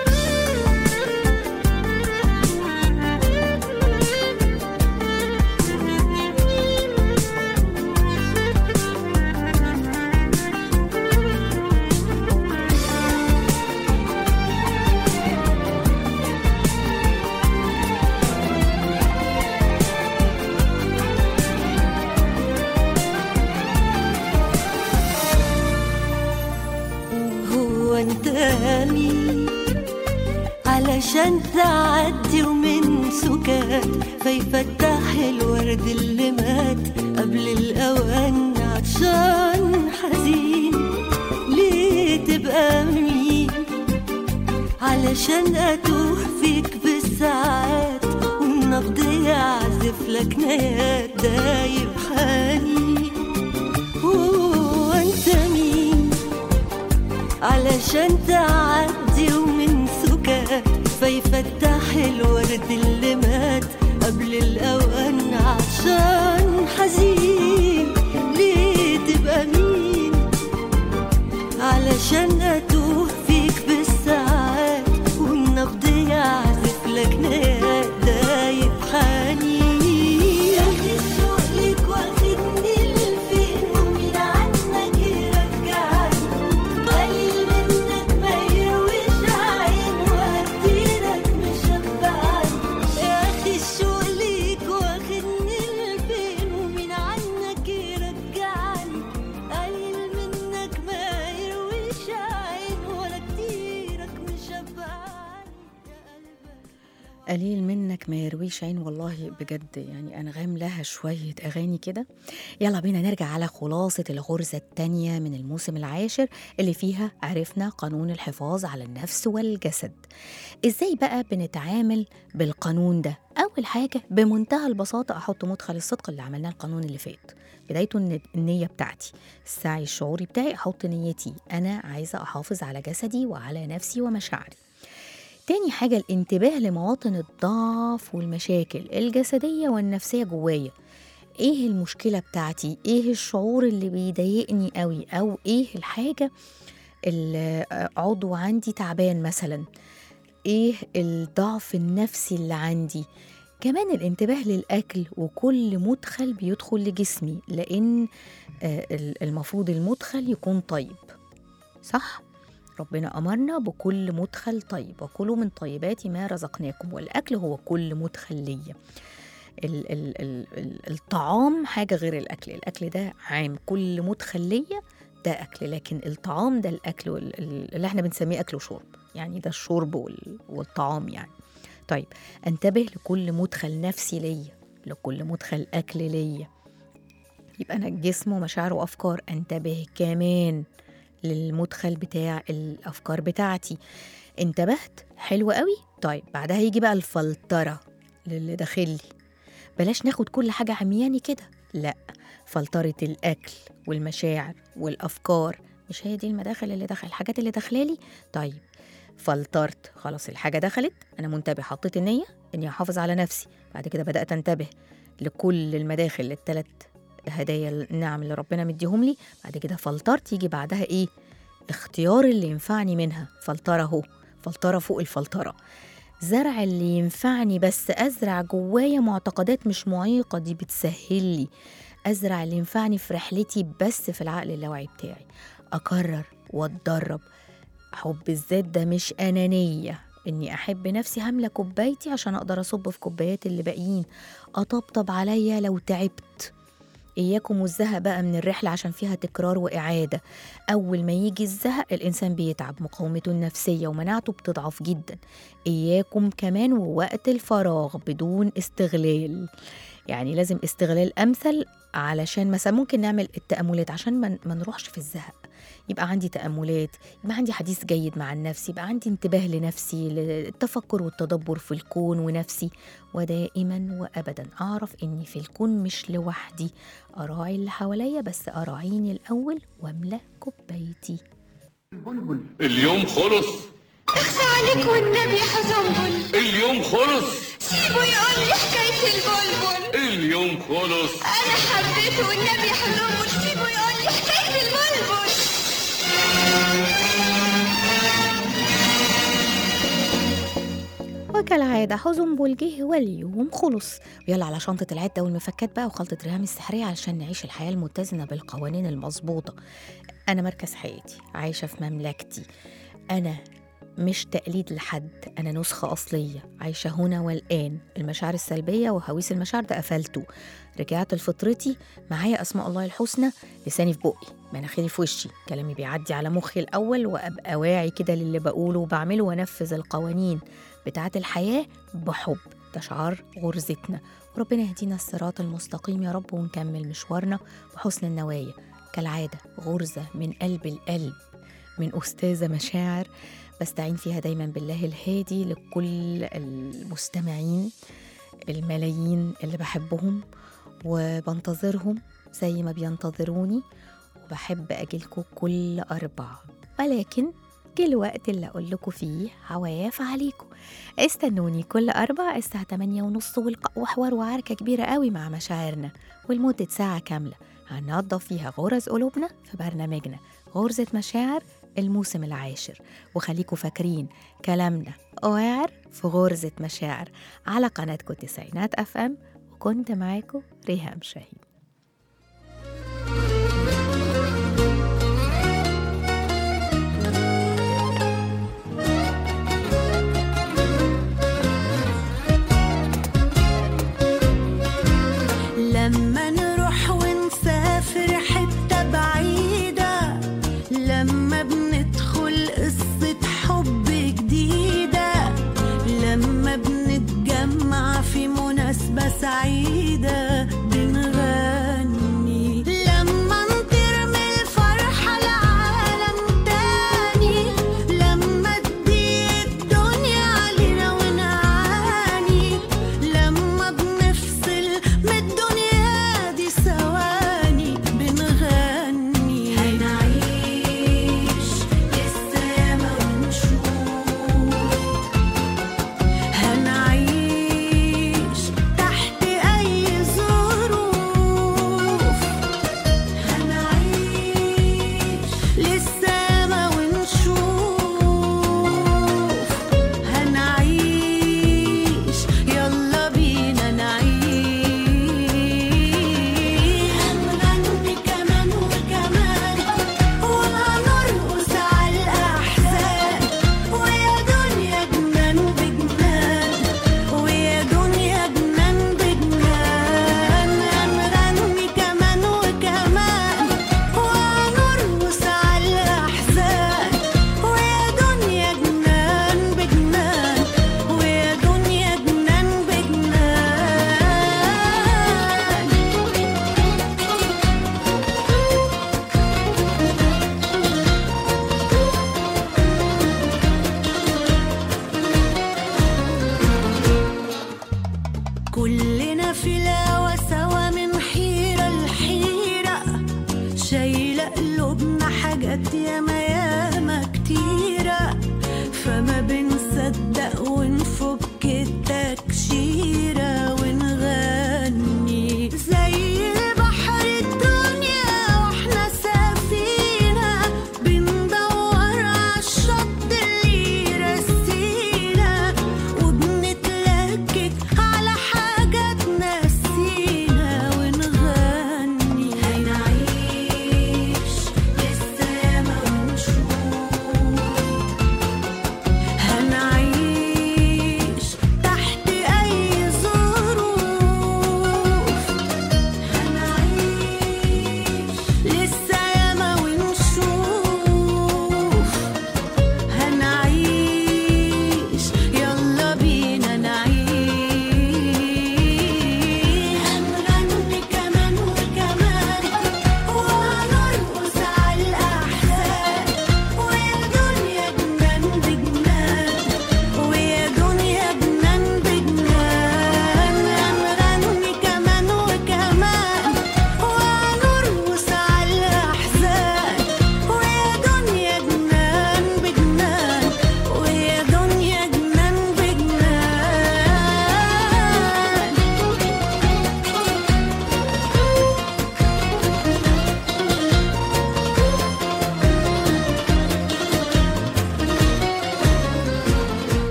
[SPEAKER 8] هو انت مين علشان تعدي ومن سكات فيفتح الورد اللي مات قبل الاوان عطشان حزين ليه تبقى مين علشان اتوه فيك بالساعات والنبض يعزف لك نيات دايب حنين هو انت مين علشان تعدي ومن سكات فيفتح الورد اللي مات قبل الأوان عطشان حزين ليه تبقى مين علشان أتوه فيك بالساعات والنبض يعزف لك نيات دايب حنين ياخد الشوق ليك واخدني لفين ومين عنك يرجعني قليل منك ما يرويش عين وهديلك مشبعني يا اخي الشوق ليك واخدني لفين ومين عنك يرجعني قليل منك ما يرويش عين ولا كتيرك مشبعني يا قلبك
[SPEAKER 4] قليل منك ما يرويش عين والله بجد يعني أنغام لها شوية أغاني كده يلا بينا نرجع على خلاصة الغرزة التانية من الموسم العاشر اللي فيها عرفنا قانون الحفاظ على النفس والجسد إزاي بقى بنتعامل بالقانون ده أول حاجة بمنتهى البساطة أحط مدخل الصدق اللي عملناه القانون اللي فات بدايته الن- النية بتاعتي السعي الشعوري بتاعي أحط نيتي أنا عايزة أحافظ على جسدي وعلى نفسي ومشاعري تاني حاجة الانتباه لمواطن الضعف والمشاكل الجسدية والنفسية جوايا ايه المشكلة بتاعتي ايه الشعور اللي بيضايقني قوي او ايه الحاجة اللي عضو عندي تعبان مثلا ايه الضعف النفسي اللي عندي كمان الانتباه للأكل وكل مدخل بيدخل لجسمي لأن آه، ال- المفروض المدخل يكون طيب صح؟ ربنا أمرنا بكل مدخل طيب وكلوا من طيبات ما رزقناكم والأكل هو كل مدخل ليا ال ال ال ال الطعام حاجة غير الأكل الأكل ده عام كل مدخل ليا ده أكل لكن الطعام ده الأكل وال- ال- اللي احنا بنسميه أكل وشرب يعني ده الشرب وال- والطعام يعني طيب انتبه لكل مدخل نفسي ليا لكل مدخل أكل ليا يبقى أنا الجسم ومشاعر وأفكار أنتبه كمان للمدخل بتاع الأفكار بتاعتي انتبهت حلو قوي طيب بعدها يجي بقى الفلترة للي داخلي بلاش ناخد كل حاجة عمياني كده لا فلترة الأكل والمشاعر والأفكار مش هي دي المداخل اللي دخل الحاجات اللي داخلالي طيب فلترت خلاص الحاجة دخلت أنا منتبه حطيت النية إني أحافظ على نفسي بعد كده بدأت أنتبه لكل المداخل للثلاث هدايا النعم اللي ربنا مديهم لي بعد كده فلترت يجي بعدها إيه اختيار اللي ينفعني منها فلترة اهو فلترة فوق الفلترة زرع اللي ينفعني بس أزرع جوايا معتقدات مش معيقة دي بتسهل لي أزرع اللي ينفعني في رحلتي بس في العقل اللاواعي بتاعي أكرر وأتدرب حب الذات ده مش أنانية إني أحب نفسي هملى كوبايتي عشان أقدر أصب في كوبايات اللي باقيين أطبطب عليا لو تعبت إياكم والزهق بقى من الرحلة عشان فيها تكرار وإعادة أول ما يجي الزهق الإنسان بيتعب مقاومته النفسية ومناعته بتضعف جدا إياكم كمان ووقت الفراغ بدون استغلال يعني لازم استغلال أمثل علشان مثلا ممكن نعمل التأملات عشان ما ما نروحش في الزهق يبقى عندي تأملات يبقى عندي حديث جيد مع النفس يبقى عندي انتباه لنفسي للتفكر والتدبر في الكون ونفسي ودائما وأبدا أعرف إني في الكون مش لوحدي أراعي اللي حواليا بس أراعيني الأول وأملى كوبايتي
[SPEAKER 9] اليوم خلص
[SPEAKER 6] اخفى عليك والنبي حزنبل
[SPEAKER 9] اليوم خلص
[SPEAKER 6] سيبه يقول لي حكاية البلبل
[SPEAKER 9] اليوم خلص
[SPEAKER 6] أنا حبيته والنبي حزنبل سيبه يقول لي حكاية البلبل
[SPEAKER 4] وكالعادة حزنبل جه واليوم خلص ويلا على شنطة العدة والمفكات بقى وخلطة ريهام السحرية علشان نعيش الحياة المتزنة بالقوانين المظبوطة أنا مركز حياتي عايشة في مملكتي أنا مش تقليد لحد أنا نسخة أصلية عايشة هنا والآن المشاعر السلبية وهويس المشاعر ده قفلته رجعت لفطرتي معايا أسماء الله الحسنى لساني في بقي مناخيري في وشي كلامي بيعدي على مخي الأول وأبقى واعي كده للي بقوله وبعمله وأنفذ القوانين بتاعة الحياة بحب ده شعار غرزتنا وربنا يهدينا الصراط المستقيم يا رب ونكمل مشوارنا بحسن النوايا كالعادة غرزة من قلب القلب من أستاذة مشاعر بستعين فيها دايما بالله الهادي لكل المستمعين الملايين اللي بحبهم وبنتظرهم زي ما بينتظروني وبحب أجيلكوا كل أربعة ولكن جه الوقت اللي أقول لكم فيه عواف عليكم استنوني كل أربع الساعة 8 ونص والق- وحوار وعركة كبيرة قوي مع مشاعرنا ولمدة ساعة كاملة هننضف فيها غرز قلوبنا في برنامجنا غرزة مشاعر الموسم العاشر وخليكوا فاكرين كلامنا واعر في غرزة مشاعر على قناتكم تسعينات اف ام وكنت معاكم ريهام شاهين
[SPEAKER 8] لما نروح ونسافر حتة بعيدة لما بندخل قصة حب جديدة لما بنتجمع في مناسبة سعيدة بنغني لما نطير من الفرحة لعالم تاني لما تضيق الدنيا علينا ونعاني لما بنفصل من الدنيا دي ثواني بنغني هنعيش لسه ياما ونشوف هنعيش تحت أي ظروف هنعيش لسه ياما ونشوف هنعيش يلا بينا نعيش هنغني كمان وكمان وهنرقص على الأحزان ويا دنيا جنان بجنان ويا دنيا جنان بجنان هنغني كمان وكمان وهنرقص على الأحزان ويا دنيا جنان بجنان ويا دنيا جنان بجنان كل